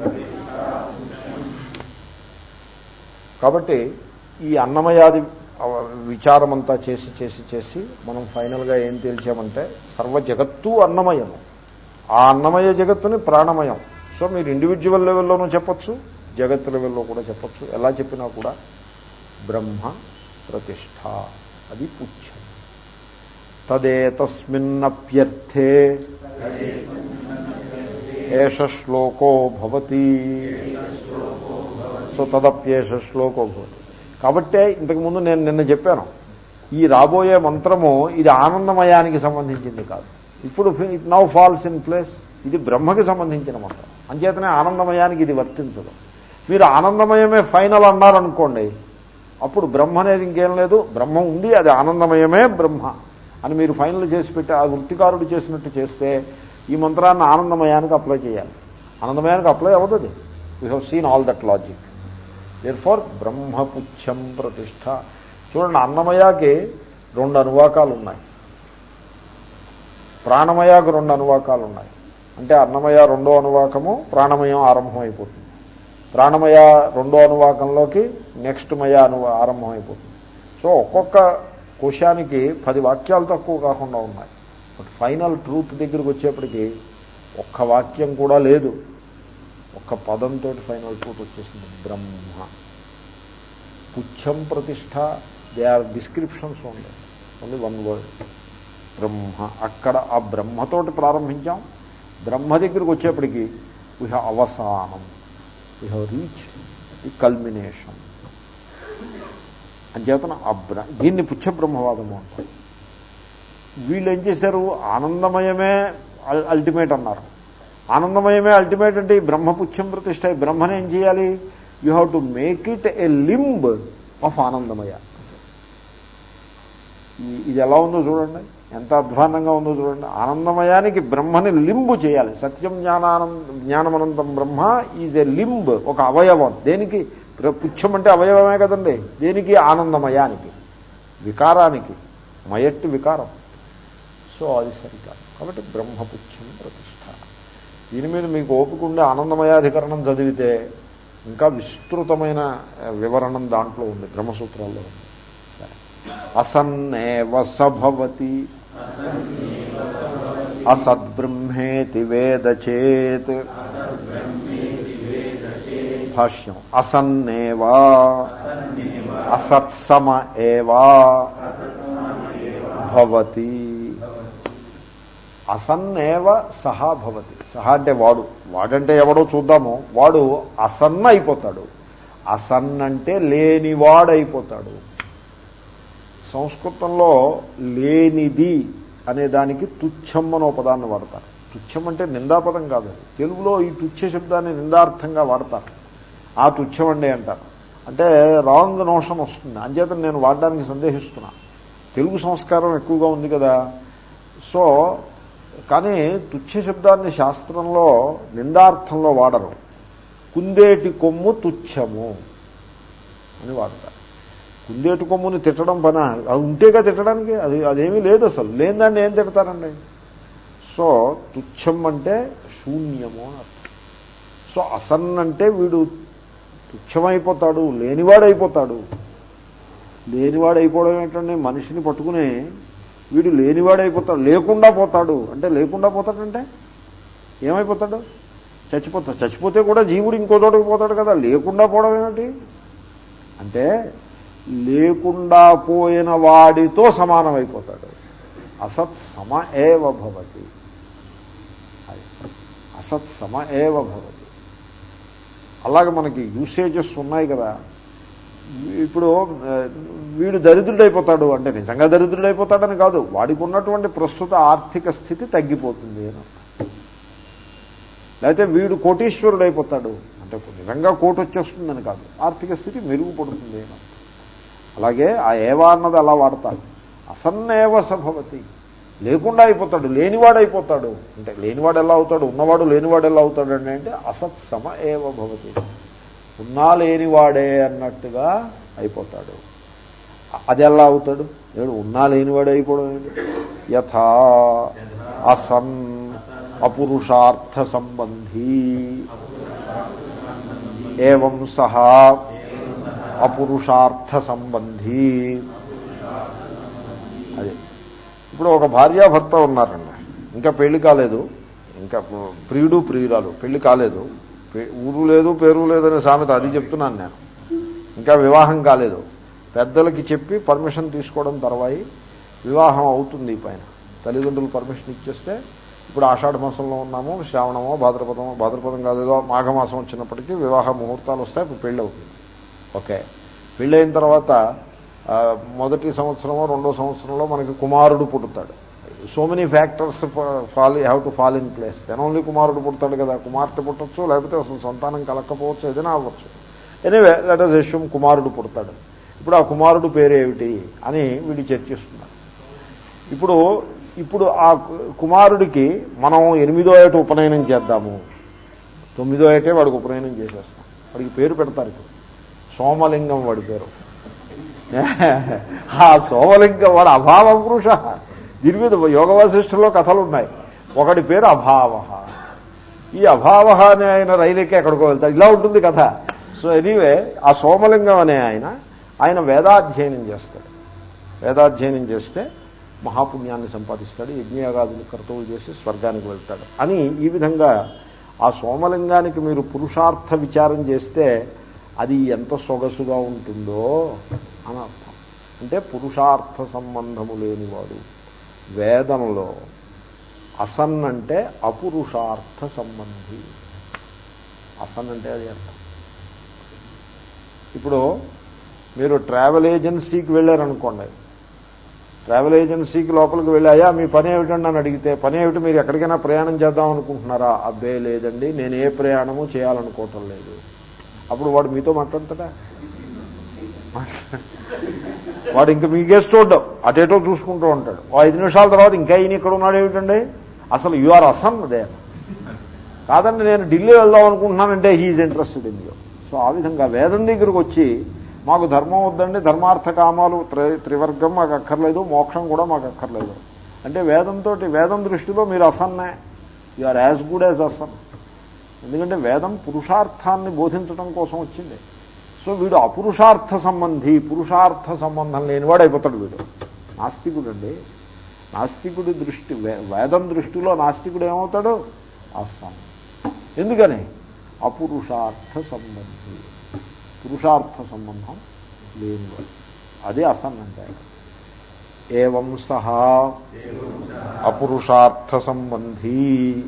కాబట్టి ఈ అన్నమయాది విచారమంతా చేసి చేసి చేసి మనం ఫైనల్గా ఏం తేల్చామంటే సర్వ జగత్తు అన్నమయం ఆ అన్నమయ జగత్తుని ప్రాణమయం సో మీరు ఇండివిజువల్ లెవెల్లోనూ చెప్పొచ్చు జగత్ లెవెల్లో కూడా చెప్పొచ్చు ఎలా చెప్పినా కూడా బ్రహ్మ ప్రతిష్ట అది పుచ్చం తదేతస్మిన్నప్యర్థే ఏష శ్లోకో భవతి సో తదప్యేష శ్లోకో భవతి కాబట్టే ఇంతకుముందు నేను నిన్న చెప్పాను ఈ రాబోయే మంత్రము ఇది ఆనందమయానికి సంబంధించింది కాదు ఇప్పుడు it now falls in place ఇది బ్రహ్మకి సంబంధించిన మంత్రం అంచేతనే ఆనందమయానికి ఇది వర్తించదు మీరు ఆనందమయమే ఫైనల్ అన్నారనుకోండి అప్పుడు బ్రహ్మ అనేది ఇంకేం లేదు బ్రహ్మ ఉంది అది ఆనందమయమే బ్రహ్మ అని మీరు ఫైనల్ చేసి పెట్టి ఆ వృత్తికారుడు చేసినట్టు చేస్తే ఈ మంత్రాన్ని ఆనందమయానికి అప్లై చేయాలి ఆనందమయానికి అప్లై అవ్వదు అది we have seen all that logic there far బ్రహ్మపుచ్చం ప్రతిష్ట చూడండి అన్నమయాకి రెండు అనువాకాలు ఉన్నాయి ప్రాణమయాకు రెండు అనువాకాలు ఉన్నాయి అంటే అన్నమయ రెండో అనువాకము ప్రాణమయం ఆరంభం అయిపోతుంది ప్రాణమయ రెండో అనువాకంలోకి నెక్స్ట్ మయ అను ఆరంభం అయిపోతుంది సో ఒక్కొక్క కోశానికి పది వాక్యాలు తక్కువ కాకుండా ఉన్నాయి బట్ ఫైనల్ ట్రూత్ దగ్గరికి వచ్చేప్పటికి ఒక్క వాక్యం కూడా లేదు ఒక్క పదంతో ఫైనల్ ట్రూత్ వచ్చేసింది బ్రహ్మ పుచ్చం ప్రతిష్ట they are descriptions only only one word Brahma అక్కడ ఆ బ్రహ్మతోటి ప్రారంభించాం బ్రహ్మ దగ్గరికి వచ్చేప్పటికి వీ హ్యావ్ అవసానం we have reach the culmination అంచేతన ఆ బ్ర దీన్ని పుచ్చ బ్రహ్మవాదము అంటారు వీళ్ళు ఏం చేశారు ఆనందమయమే అల్- అల్టిమేట్ అన్నారు ఆనందమయమే అల్టిమేట్ అంటే ఈ బ్రహ్మపుచ్చం ప్రతిష్ట ఈ బ్రహ్మను ఏం చేయాలి you have to make it a limb of ఆనందమయ ఈ- ఇది ఎలా ఉందో చూడండి ఎంత అధ్వానంగా ఉందో చూడండి ఆనందమయానికి బ్రహ్మని లింబు చేయాలి సత్యం జ్ఞానానంద జ్ఞానమనంతం బ్రహ్మ ఈజ్ ఎ లింబ్ ఒక అవయవం దేనికి ప్ర- పుచ్చం అంటే అవయవమే కదండి దేనికి ఆనందమయానికి వికారానికి మయట్టి వికారం సో అది సరికాదు కాబట్టి బ్రహ్మపుచ్చం ప్రతిష్ట దీని మీద మీకు ఓపిక ఉండే ఆనందమయాధికరణం చదివితే ఇంకా విస్తృతమైన ఆ, వివరణం దాంట్లో ఉంది బ్రహ్మసూత్రాల్లో ఉంది సరే అసన్నేవ సభవతి అసద్బ్రహ్మేతి వేద చేత్ భాష్యం అసన్నేవా అసత్సమ ఏవా భవతి అసన్నేవ సహా భవతి సహా అంటే వాడు వాడంటే ఎవడో చూద్దాము వాడు అసన్న అయిపోతాడు అసన్న అంటే లేనివాడైపోతాడు సంస్కృతంలో లేనిది అనే దానికి తుచ్చం అనో పదాన్ని వాడతారు తుచ్చం అంటే నిందాపదం కాదు అది. తెలుగులో ఈ తుచ్చ శబ్దాన్ని నిందార్థంగా వాడతారు ఆ తుచ్చం అండి అంటారు అంటే రాంగ్ నోషన్ వస్తుంది అంచేత నేను వాడడానికి సందేహిస్తున్నా తెలుగు సంస్కారం ఎక్కువగా ఉంది కదా సో కానీ తుచ్చ శబ్దాన్ని శాస్త్రంలో నిందార్థంలో వాడరు కుందేటి కొమ్ము తుచ్చము అని వాడతారు కుందేటి కొమ్ముని తిట్టడం పన అది ఉంటేగా తిట్టడానికి అది అదేమీ లేదు అసలు లేని దాన్ని ఏం తిడతారండి సో తుచ్చం అంటే శూన్యము అని అర్థం సో అసన్ అంటే వీడు తుచ్చమైపోతాడు లేనివాడైపోతాడు లేనివాడైపోవడం ఏంటంటే మనిషిని పట్టుకుని వీడు లేనివాడైపోతాడు లేకుండా పోతాడు అంటే లేకుండా పోతాడంటే ఏమైపోతాడు చచ్చిపోతాడు చచ్చిపోతే కూడా జీవుడు ఇంకో చోటకి పోతాడు కదా లేకుండా పోవడం ఏమిటి అంటే లేకుండా పోయిన వాడితో సమానమైపోతాడు అసత్ సమ ఏవ భవతి అది. అసత్ సమ ఏవ భవతి అలాగే మనకి యూసేజెస్ ఉన్నాయి కదా ఇప్పుడు ఆ, వీడు దరిద్రుడైపోతాడు అంటే నిజంగా దరిద్రుడైపోతాడని కాదు వాడికి ఉన్నటువంటి ప్రస్తుత ఆర్థిక స్థితి తగ్గిపోతుంది అని అర్థం. లేకపోతే వీడు కోటీశ్వరుడు అయిపోతాడు అంటే నిజంగా కోటి వచ్చేస్తుందని కాదు ఆర్థిక స్థితి మెరుగుపడుతుంది అని అర్థం. అలాగే ఆ ఏవా అన్నది అలా వాడతారు అసన్నేవ సభవతి లేకుండా అయిపోతాడు లేనివాడు అయిపోతాడు అంటే లేనివాడు ఎలా అవుతాడు ఉన్నవాడు లేనివాడు ఎలా అవుతాడు అని అంటే అసత్ సమ ఏవ భవతి ఉన్నా లేనివాడే అన్నట్టుగా అయిపోతాడు అది ఎలా అవుతాడు ఏడు ఉన్నా లేనివాడే అయిపోవడం ఏంటి యథా అసన్ అపురుషార్థ సంబంధీ ఏవం సహా అపురుషార్థ సంబంధీ అది ఇప్పుడు ఒక భార్యాభర్త ఉన్నారండి ఇంకా పెళ్లి కాలేదు ఇంకా ప్రియుడు ప్రియురాలు పెళ్లి కాలేదు పె- ఊరు లేదు పేరు లేదనే సామెత అది చెప్తున్నాను నేను ఇంకా వివాహం కాలేదు పెద్దలకి చెప్పి పర్మిషన్ తీసుకోవడం తర్వాయి వివాహం అవుతుంది ఈ పైన తల్లిదండ్రులు పర్మిషన్ ఇచ్చేస్తే ఇప్పుడు ఆషాఢ మాసంలో ఉన్నాము శ్రావణమో భాద్రపదమో భాద్రపదం కాదేదో మాఘమాసం వచ్చినప్పటికీ వివాహ ముహూర్తాలు వస్తాయి ఇప్పుడు పెళ్ళి అవుతుంది ఓకే పెళ్ళైన తర్వాత ఆ, మొదటి సంవత్సరమో రెండో సంవత్సరంలో మనకి కుమారుడు పుడతాడు so many factors fall have to fall in place then only కుమారుడు పుడతాడు కదా కుమార్తె పుట్టచ్చు లేకపోతే అసలు సంతానం కలక్కపోవచ్చు ఏదైనా అవ్వచ్చు ఎనీవే లెట్ అస్ ఎష్యూమ్ కుమారుడు పుడతాడు ఇప్పుడు ఆ కుమారుడు పేరేమిటి అని వీడు చర్చిస్తున్నారు ఇప్పుడు ఇప్పుడు ఆ కుమారుడికి మనం ఎనిమిదో ఏట ఉపనయనం చేద్దాము తొమ్మిదో ఏటే వాడికి ఉపనయనం చేసేస్తాం వాడికి పేరు పెడతారు ఇప్పుడు సోమలింగం వాడి పేరు ఆ సోమలింగం వాడు అభావ పురుష దీని మీద యోగ వశిష్ఠులో కథలు ఉన్నాయి ఒకటి పేరు అభావ ఈ అభావ అనే ఆయన రైలుకి ఎక్కడికో వెళ్తాడు ఇలా ఉంటుంది కథ సో ఎనీవే ఆ సోమలింగం అనే ఆయన ఆయన వేదాధ్యయనం చేస్తాడు వేదాధ్యయనం చేస్తే మహాపుణ్యాన్ని సంపాదిస్తాడు యజ్ఞయాగాదులు కర్తవులు చేసి స్వర్గానికి వెళ్తాడు అని ఈ విధంగా ఆ సోమలింగానికి మీరు పురుషార్థ విచారం చేస్తే అది ఎంత సొగసుగా ఉంటుందో అని అర్థం అంటే పురుషార్థ సంబంధము లేనివాడు వేదంలో అసన్ అంటే అపురుషార్థ సంబంధి అసన్ అంటే అది అర్థం ఇప్పుడు మీరు ట్రావెల్ ఏజెన్సీకి వెళ్ళారనుకోండి ట్రావెల్ ఏజెన్సీకి లోపలికి వెళ్ళాయా మీ పని ఏమిటండి అని అడిగితే పని ఏమిటి మీరు ఎక్కడికైనా ప్రయాణం చేద్దాం అనుకుంటున్నారా అబ్బే లేదండి నేను ఏ ప్రయాణము చేయాలనుకోవటం లేదు అప్పుడు వాడు మీతో మాట్లాడతాడా వాడు ఇంకా మీకేసి చూడ్డం అటేటో చూసుకుంటూ ఉంటాడు ఓ ఐదు నిమిషాల తర్వాత ఇంకా ఈయన ఇక్కడ ఉన్నాడు ఏమిటండి అసలు యు ఆర్ అసన్ దే కాదండి నేను ఢిల్లీ వెళ్దాం అనుకుంటున్నానంటే he is interested in you so ఆ విధంగా వేదం దగ్గరకు వచ్చి మాకు ధర్మం వద్దండి ధర్మార్థ కామాలు త్రి త్రివర్గం మాకు అక్కర్లేదు మోక్షం కూడా మాకు అక్కర్లేదు అంటే వేదంతో వేదం దృష్టిలో మీరు అసన్నే you are as good as అసన్ ఎందుకంటే వేదం పురుషార్థాన్ని బోధించడం కోసం వచ్చింది సో వీడు అపురుషార్థ సంబంధి పురుషార్థ సంబంధం లేనివాడు అయిపోతాడు వీడు నాస్తికుడు అండి నాస్తికుడి దృష్టి వే- వేదం దృష్టిలో నాస్తికుడు ఏమవుతాడు అస్సాం ఎందుకని అపురుషార్థ సంబంధి పురుషార్థ సంబంధం లేనివాడు అదే అసన్ అంటే ఏవం సహా అపురుషార్థ సంబంధీ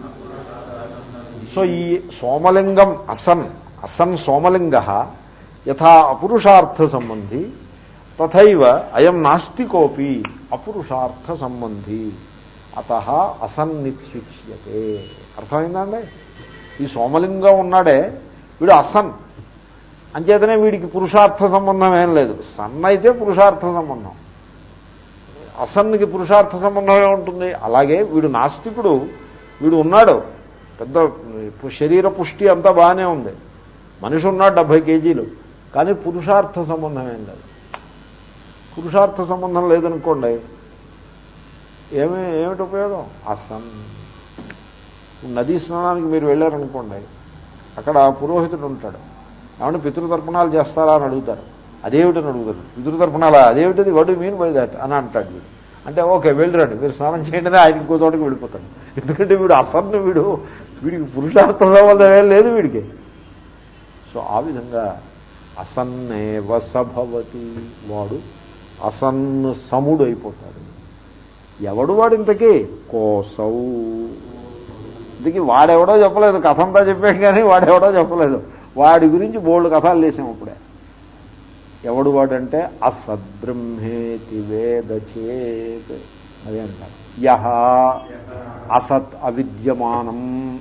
సో ఈ సోమలింగం అసన్ అసన్ సోమలింగ యథా అపురుషార్థ సంబంధి తథైవ అయం నాస్తికోపి అపురుషార్థ సంబంధి అత అసన్నిత్యుచ్యతే అర్థమైందండి ఈ సోమలింగం ఉన్నాడే వీడు అసన్ అంచేతనే వీడికి పురుషార్థ సంబంధం ఏం లేదు సన్ అయితే పురుషార్థ సంబంధం అసన్నికి పురుషార్థ సంబంధం ఏముంటుంది అలాగే వీడు నాస్తికుడు వీడు ఉన్నాడు పెద్ద శరీర పుష్టి అంతా బాగానే ఉంది మనిషి ఉన్నాడు డెబ్భై కేజీలు కానీ పురుషార్థ సంబంధం ఏం లేదు పురుషార్థ సంబంధం లేదనుకోండి ఏమి ఏమిటి ఉపయోగం అసన్ నదీ స్నానానికి మీరు వెళ్ళారనుకోండి అక్కడ పురోహితుడు ఉంటాడు ఏమంటే పితృతర్పణాలు చేస్తారా అని అడుగుతారు అదేమిటని అడుగుతారు పితృతర్పణాలా అదేమిటిది వడ్ మీన్ బై దాట్ అని అంటాడు వీడు అంటే ఓకే వెళ్ళిరండి మీరు స్నానం చేయండి ఆయన ఇంకో చోటకి వెళ్ళిపోతాడు ఎందుకంటే వీడు అసన్ను వీడు వీడికి పురుషార్థ సంబంధం ఏం లేదు వీడికి సో ఆ విధంగా అసన్నే వసభవతి వాడు అసన్ను సముడు అయిపోతాడు ఎవడు వాడు ఇంతకీ కోసౌ ఇంతకీ వాడెవడో చెప్పలేదు కథ అంతా చెప్పాం కానీ వాడెవడో చెప్పలేదు వాడి గురించి బోల్డ్ కథలు లేసాం అప్పుడే ఎవడు వాడంటే అసద్బ్రహ్మేతి వేద చేత్ అదే అంటారు యహ అసత్ అవిద్యమానం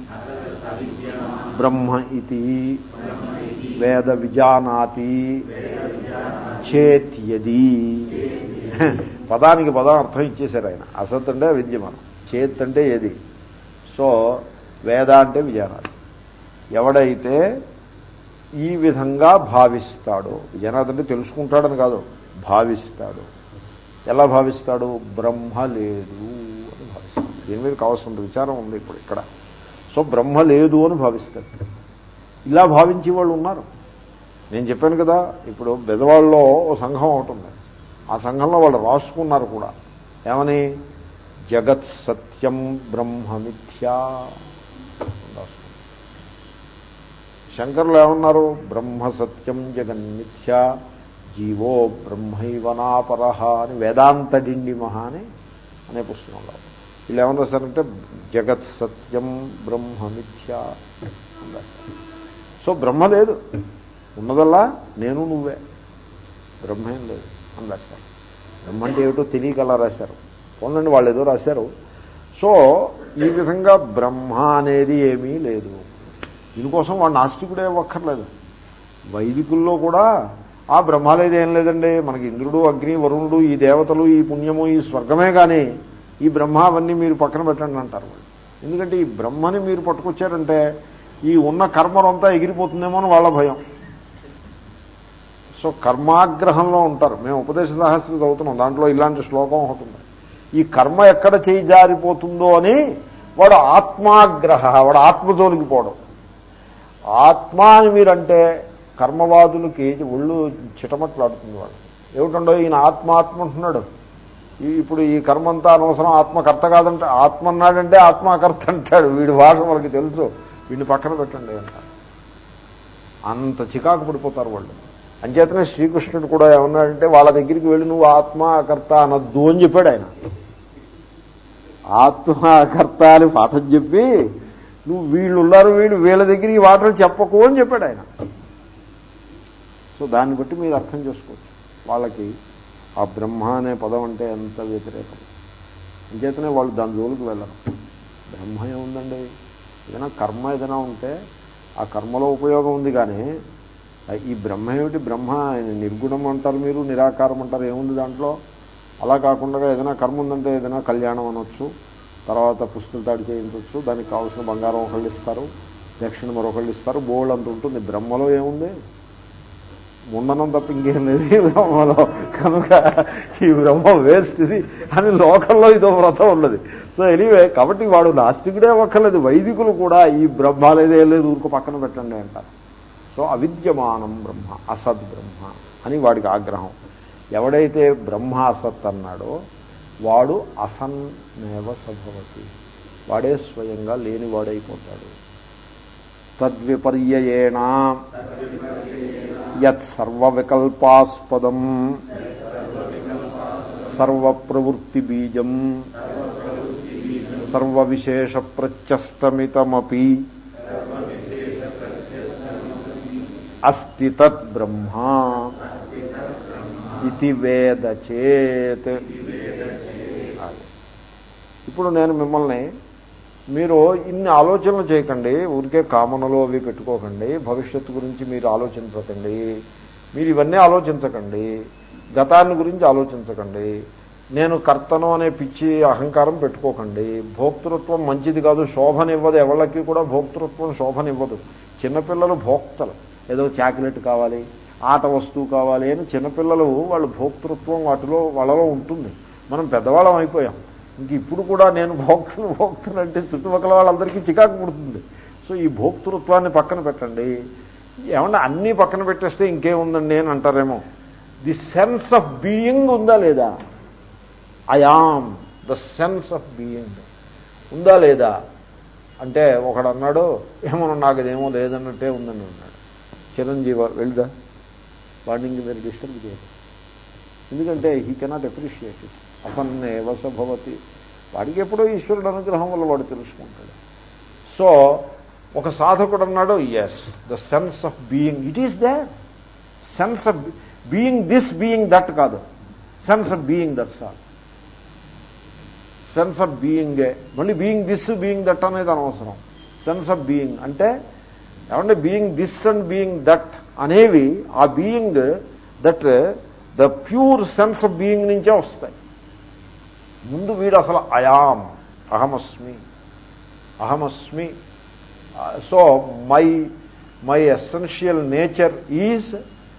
బ్రహ్మ ఇది వేద విజానాతి చేత్యది పదానికి పదం అర్థం ఇచ్చేశారు ఆయన అసత్ అంటే విద్యమానం చేత్ అంటే ఏది సో వేద అంటే విజానాతి ఎవడైతే ఈ విధంగా భావిస్తాడో విజయనాథ్ అంటే తెలుసుకుంటాడని కాదు భావిస్తాడు ఎలా భావిస్తాడు బ్రహ్మ లేదు అని భావిస్తాడు దీని మీద కావాల్సిన విచారం ఉంది ఇప్పుడు ఇక్కడ సో బ్రహ్మ లేదు అని భావిస్తాడు ఇలా భావించే వాళ్ళు ఉన్నారు నేను చెప్పాను కదా ఇప్పుడు బెదవాళ్ళలో ఓ సంఘం ఒకటి ఉంది ఆ సంఘంలో వాళ్ళు రాసుకున్నారు కూడా ఏమని జగత్ సత్యం బ్రహ్మమిథ్యా అని రాసుకున్నారు. శంకరులు ఏమన్నారు బ్రహ్మ సత్యం జగన్మిథ్య జీవో బ్రహ్మైవనాపర అని వేదాంత డిండి మహా అని అనే పుస్తకంలో వీళ్ళు ఏమని రాశారంటే జగత్ సత్యం బ్రహ్మమిథ్య అని రాశారు సో బ్రహ్మ లేదు ఉన్నదల్లా నేను నువ్వే బ్రహ్మేం లేదు అని రాశారు బ్రహ్మ అంటే ఏమిటో తెలియక అలా రాశారు పోనండి వాళ్ళు ఏదో రాశారు సో ఈ విధంగా బ్రహ్మ అనేది ఏమీ లేదు దీనికోసం వాడు నాస్తికుడే ఒక్కర్లేదు వైదికుల్లో కూడా ఆ బ్రహ్మ లేదు ఏం లేదండి మనకి ఇంద్రుడు అగ్ని వరుణుడు ఈ దేవతలు ఈ పుణ్యము ఈ స్వర్గమే కానీ ఈ బ్రహ్మ అవన్నీ మీరు పక్కన పెట్టండి అంటారు వాళ్ళు ఎందుకంటే ఈ బ్రహ్మని మీరు పట్టుకొచ్చారంటే ఈ ఉన్న కర్మలంతా ఎగిరిపోతుందేమో అని వాళ్ళ భయం సో కర్మాగ్రహంలో ఉంటారు మేము ఉపదేశ సహస్రం చదువుతున్నాం దాంట్లో ఇలాంటి శ్లోకం ఒకటి ఉంది ఈ కర్మ ఎక్కడ చేయి జారిపోతుందో అని వాడు ఆత్మాగ్రహ వాడు ఆత్మజోలికి పోవడం ఆత్మ అని మీరంటే కర్మవాదులకి ఒళ్ళు చిటమట్లాడుతుంది వాడు ఏమిటండో ఈయన ఆత్మ ఆత్మ అంటున్నాడు ఈ- ఇప్పుడు ఈ కర్మంతా అనవసరం ఆత్మకర్త కాదంటే ఆత్మ అన్నాడంటే ఆత్మకర్త అంటాడు వీడి భాష మనకి తెలుసు వీడిని పక్కన పెట్టండి అంటారు అంత చికాకు పడిపోతారు వాళ్ళు అంచేతనే శ్రీకృష్ణుడు కూడా ఏమన్నాడంటే వాళ్ళ దగ్గరికి వెళ్ళి నువ్వు ఆత్మకర్త అనద్దు అని చెప్పాడు ఆయన ఆత్మకర్త అని పాఠం చెప్పి నువ్వు వీళ్ళు ఉన్నారు వీళ్ళు వీళ్ళ దగ్గర ఈ మాటలు చెప్పకు అని చెప్పాడు ఆయన సో దాన్ని బట్టి మీరు అర్థం చేసుకోవచ్చు వాళ్ళకి ఆ బ్రహ్మ అనే పదం అంటే ఎంత వ్యతిరేకం అంచేతనే వాళ్ళు దాని జోలికి వెళ్ళరు బ్రహ్మ ఏముందండి ఏదైనా కర్మ ఏదైనా ఉంటే ఆ కర్మలో ఉపయోగం ఉంది కానీ ఈ బ్రహ్మ ఏమిటి బ్రహ్మ ఆయన నిర్గుణం అంటారు మీరు నిరాకారం అంటారు ఏముంది దాంట్లో అలా కాకుండా ఏదైనా కర్మ ఉందంటే ఏదైనా కళ్యాణం అనొచ్చు తర్వాత పుస్తలు తాడి చేయించవచ్చు దానికి కావాల్సిన బంగారం ఒకళ్ళు ఇస్తారు దక్షిణ మరొకళ్ళు ఇస్తారు బోల్డ్ అంత ఉంటుంది బ్రహ్మలో ఏముంది ముండనం తప్ప ఇంకేం లేదు ఈ బ్రహ్మలో కనుక ఈ బ్రహ్మ వేస్ట్ ఇది అని లోకంలో ఇదో వ్రతం ఉన్నది సో ఎనీవే కాబట్టి వాడు నాస్తికుడే ఒక్కలేదు వైదికులు కూడా ఈ బ్రహ్మ లేదే లేదు ఊరుకు పక్కన పెట్టండి అంటారు సో అవిద్యమానం బ్రహ్మ అసద్ బ్రహ్మ అని వాడికి ఆగ్రహం ఎవడైతే బ్రహ్మ అసత్ అన్నాడో వాడు అసన్నేవ సభవతి వాడే స్వయంగా లేనివాడైపోతాడు తద్విపర్యేణ యత్ సర్వవికల్పాస్పదం సర్వప్రవృత్తి బీజం సర్వవిశేష ప్రత్యస్తమితమపి అస్తి తత్ బ్రహ్మ ఇది వేద చేత్ ఇప్పుడు నేను మిమ్మల్ని మీరు ఇన్ని ఆలోచనలు చేయకండి ఊరికే కామనలు అవి పెట్టుకోకండి భవిష్యత్తు గురించి మీరు ఆలోచించకండి మీరు ఇవన్నీ ఆలోచించకండి గతాన్ని గురించి ఆలోచించకండి నేను కర్తను అనే పిచ్చి అహంకారం పెట్టుకోకండి భోక్తృత్వం మంచిది కాదు శోభనివ్వదు ఎవళ్ళకి కూడా భోక్తృత్వం శోభనివ్వదు చిన్నపిల్లలు భోక్తలు ఏదో చాక్లెట్ కావాలి ఆట వస్తువు కావాలి అని చిన్నపిల్లలు వాళ్ళు భోక్తృత్వం వాటిలో వాళ్ళలో ఉంటుంది మనం పెద్దవాళ్ళం అయిపోయాం ఇంక ఇప్పుడు కూడా నేను భోక్తను భోక్తను అంటే చుట్టుపక్కల వాళ్ళందరికీ చికాకు పుడుతుంది సో ఈ భోక్తృత్వాన్ని పక్కన పెట్టండి ఏమన్నా అన్నీ పక్కన పెట్టేస్తే ఇంకేముందండి అని అంటారేమో ది సెన్స్ ఆఫ్ బీయింగ్ ఉందా లేదా I am the sense of being ఉందా లేదా అంటే ఒకడు అన్నాడు ఏమో నాకు అదేమో లేదన్నట్టే ఉందని అన్నాడు చిరంజీవి వెళ్దా వాడిని ఇంక మీరు డిస్టర్బ్ చేయదు ఎందుకంటే హీ కెనాట్ అప్రిషియేట్ ఇట్ అసన్నే వసభవతి వాడికి ఎప్పుడో ఈశ్వరుడు అనుగ్రహం వల్ల వాడు తెలుసుకుంటాడు సో ఒక సాధకుడు అన్నాడు yes the sense of being it is the sense of being this being that కాదు sense of being that's all sense of బీయింగే మళ్ళీ బీయింగ్ దిస్ బీయింగ్ దట్ అనేది అనవసరం సెన్స్ ఆఫ్ బీయింగ్ అంటే ఏమంటే being this and being that అనేవి ఆ being that the pure sense of being నుంచే వస్తాయి ముందు వీడు అసలు అయాం అహమస్మి అహమస్మి so my my essential nature is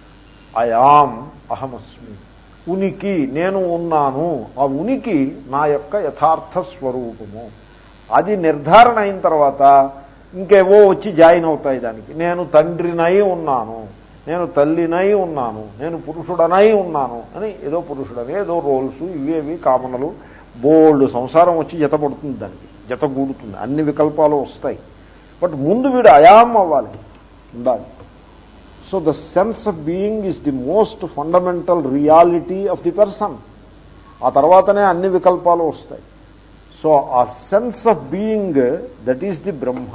I am అహమస్మి ఉనికి నేను ఉన్నాను ఆ ఉనికి నా యొక్క యథార్థ స్వరూపము అది నిర్ధారణ అయిన తర్వాత ఇంకేవో వచ్చి జాయిన్ అవుతాయి దానికి నేను తండ్రినై ఉన్నాను నేను తల్లినై ఉన్నాను నేను పురుషుడనై ఉన్నాను అని ఏదో పురుషుడని ఏదో రోల్స్ ఇవేవి కామనలు బోల్డ్ సంసారం వచ్చి జతపడుతుంది దానికి జత కూడుతుంది అన్ని వికల్పాలు వస్తాయి బట్ ముందు వీడు అయాం అవ్వాలి ఉండాలి so the sense of being is the most fundamental reality of the person ఆ తర్వాతనే అన్ని వికల్పాలు వస్తాయి సో ఆ sense of being that is the Brahma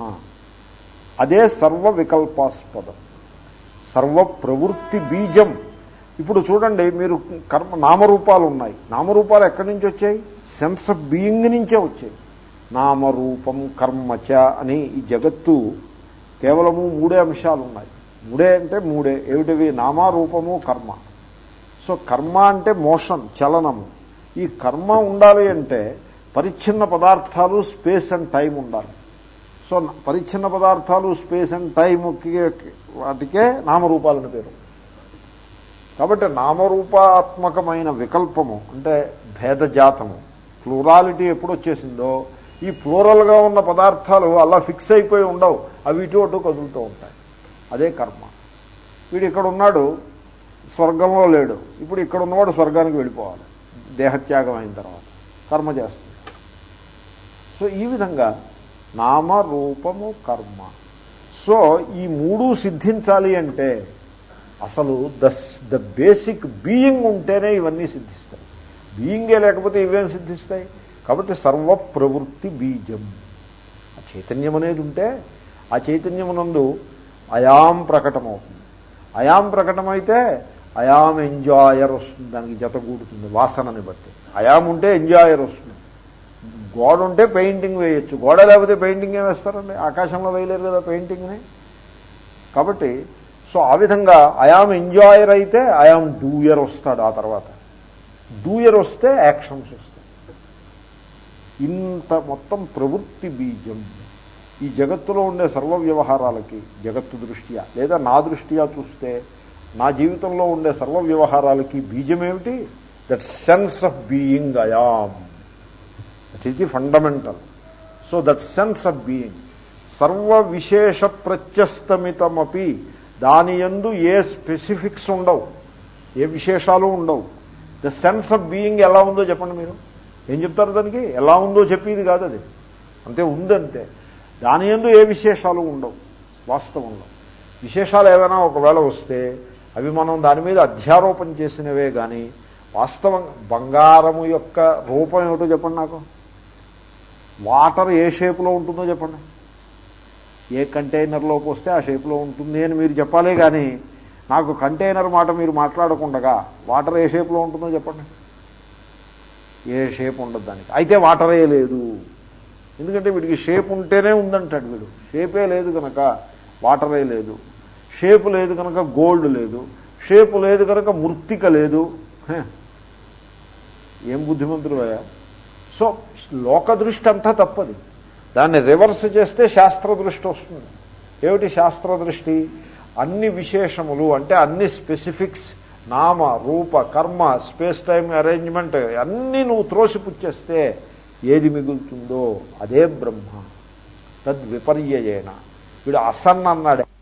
అదే సర్వ వికల్పాస్పదం సర్వ ప్రవృత్తి బీజం ఇప్పుడు చూడండి మీరు కర్మ నామరూపాలు ఉన్నాయి నామరూపాలు ఎక్కడి నుంచి వచ్చాయి సెన్స్ ఆఫ్ బీయింగ్ నుంచే వచ్చాయి నామరూపం కర్మచ అని ఈ జగత్తు కేవలము మూడే అంశాలు ఉన్నాయి మూడే అంటే మూడే ఏమిటివి నామారూపము కర్మ సో కర్మ అంటే మోషన్ చలనము ఈ కర్మ ఉండాలి అంటే పరిచ్ఛిన్న పదార్థాలు స్పేస్ అండ్ టైం ఉండాలి సో పరిచ్ఛిన్న పదార్థాలు స్పేస్ అండ్ టైంకి వాటికే నామరూపాలని పేరు కాబట్టి నామరూపాత్మకమైన వికల్పము అంటే భేదజాతము ప్లూరాలిటీ ఎప్పుడు వచ్చేసిందో ఈ ప్లూరల్గా ఉన్న పదార్థాలు అలా ఫిక్స్ అయిపోయి ఉండవు అవి ఇటు అటు కదులుతూ ఉంటాయి అదే కర్మ వీడు ఇక్కడ ఉన్నాడు స్వర్గంలో లేడు ఇప్పుడు ఇక్కడ ఉన్నవాడు స్వర్గానికి వెళ్ళిపోవాలి దేహత్యాగం అయిన తర్వాత కర్మ చేస్తుంది సో ఈ విధంగా నామ రూపము కర్మ సో ఈ మూడు సిద్ధించాలి అంటే అసలు ద ద బేసిక్ బీయింగ్ ఉంటేనే ఇవన్నీ సిద్ధిస్తాయి బీయింగే లేకపోతే ఇవేం సిద్ధిస్తాయి కాబట్టి సర్వ ప్రవృత్తి బీజం ఆ చైతన్యం అనేది ఉంటే ఆ చైతన్యమునందు అయాం ప్రకటమవుతుంది అయాం ప్రకటమైతే అయాం ఎంజాయర్ వస్తుంది దానికి జత కూడుతుంది వాసనని బట్టి అయాం ఉంటే ఎంజాయర్ వస్తుంది గోడ ఉంటే పెయింటింగ్ వేయచ్చు గోడ లేకపోతే పెయింటింగ్ ఏం వేస్తారండి ఆకాశంలో వేయలేరు కదా పెయింటింగ్ని కాబట్టి సో ఆ విధంగా ఐఆమ్ ఎంజాయర్ అయితే ఐఆమ్ డూయర్ వస్తాడు ఆ తర్వాత డూయర్ వస్తే యాక్షన్స్ వస్తాయి ఇంత మొత్తం ప్రవృత్తి బీజం ఈ జగత్తులో ఉండే సర్వ వ్యవహారాలకి జగత్తు దృష్ట్యా లేదా నా దృష్ట్యా చూస్తే నా జీవితంలో ఉండే సర్వ వ్యవహారాలకి బీజం ఏమిటి that sense of being I am that is the fundamental so that sense of being సర్వ విశేష ప్రత్యస్తమితమపి దాని యందు ఏ స్పెసిఫిక్స్ ఉండవు ఏ విశేషాలు ఉండవు ద సెన్స్ ఆఫ్ బీయింగ్ ఎలా ఉందో చెప్పండి మీరు ఏం చెప్తారు దానికి ఎలా ఉందో చెప్పేది కాదు అది అంతే ఉందంతే దాని ఎందు ఏ విశేషాలు ఉండవు వాస్తవంలో విశేషాలు ఏమైనా ఒకవేళ వస్తే అవి మనం దాని మీద అధ్యారోపణ చేసినవే కానీ వాస్తవం బంగారము యొక్క రూపం ఏమిటో చెప్పండి నాకు వాటర్ ఏ షేపులో ఉంటుందో చెప్పండి ఏ కంటైనర్లోకి వస్తే ఆ షేప్లో ఉంటుంది అని మీరు చెప్పాలి కానీ నాకు కంటైనర్ మాట మీరు మాట్లాడకుండగా వాటర్ ఏ షేప్లో ఉంటుందో చెప్పండి ఏ షేప్ ఉండదు దానికి అయితే వాటరే లేదు ఎందుకంటే వీడికి షేప్ ఉంటేనే ఉందంటాడు వీడు షేపే లేదు కనుక వాటరే లేదు షేపు లేదు కనుక గోల్డ్ లేదు షేపు లేదు కనుక మృత్తిక లేదు హే. ఏం బుద్ధిమంతుడు అయ్యా సో లోక దృష్టి అంతా తప్పది దాన్ని రివర్స్ చేస్తే శాస్త్ర దృష్టి వస్తుంది ఏమిటి శాస్త్ర దృష్టి అన్ని విశేషములు అంటే అన్ని స్పెసిఫిక్స్ నామ రూప కర్మ స్పేస్ టైం అరేంజ్మెంట్ అన్నీ నువ్వు త్రోసిపుచ్చేస్తే ఏది మిగులుతుందో అదే బ్రహ్మ తద్విపర్యయేన వీడు అసన్ అన్నాడు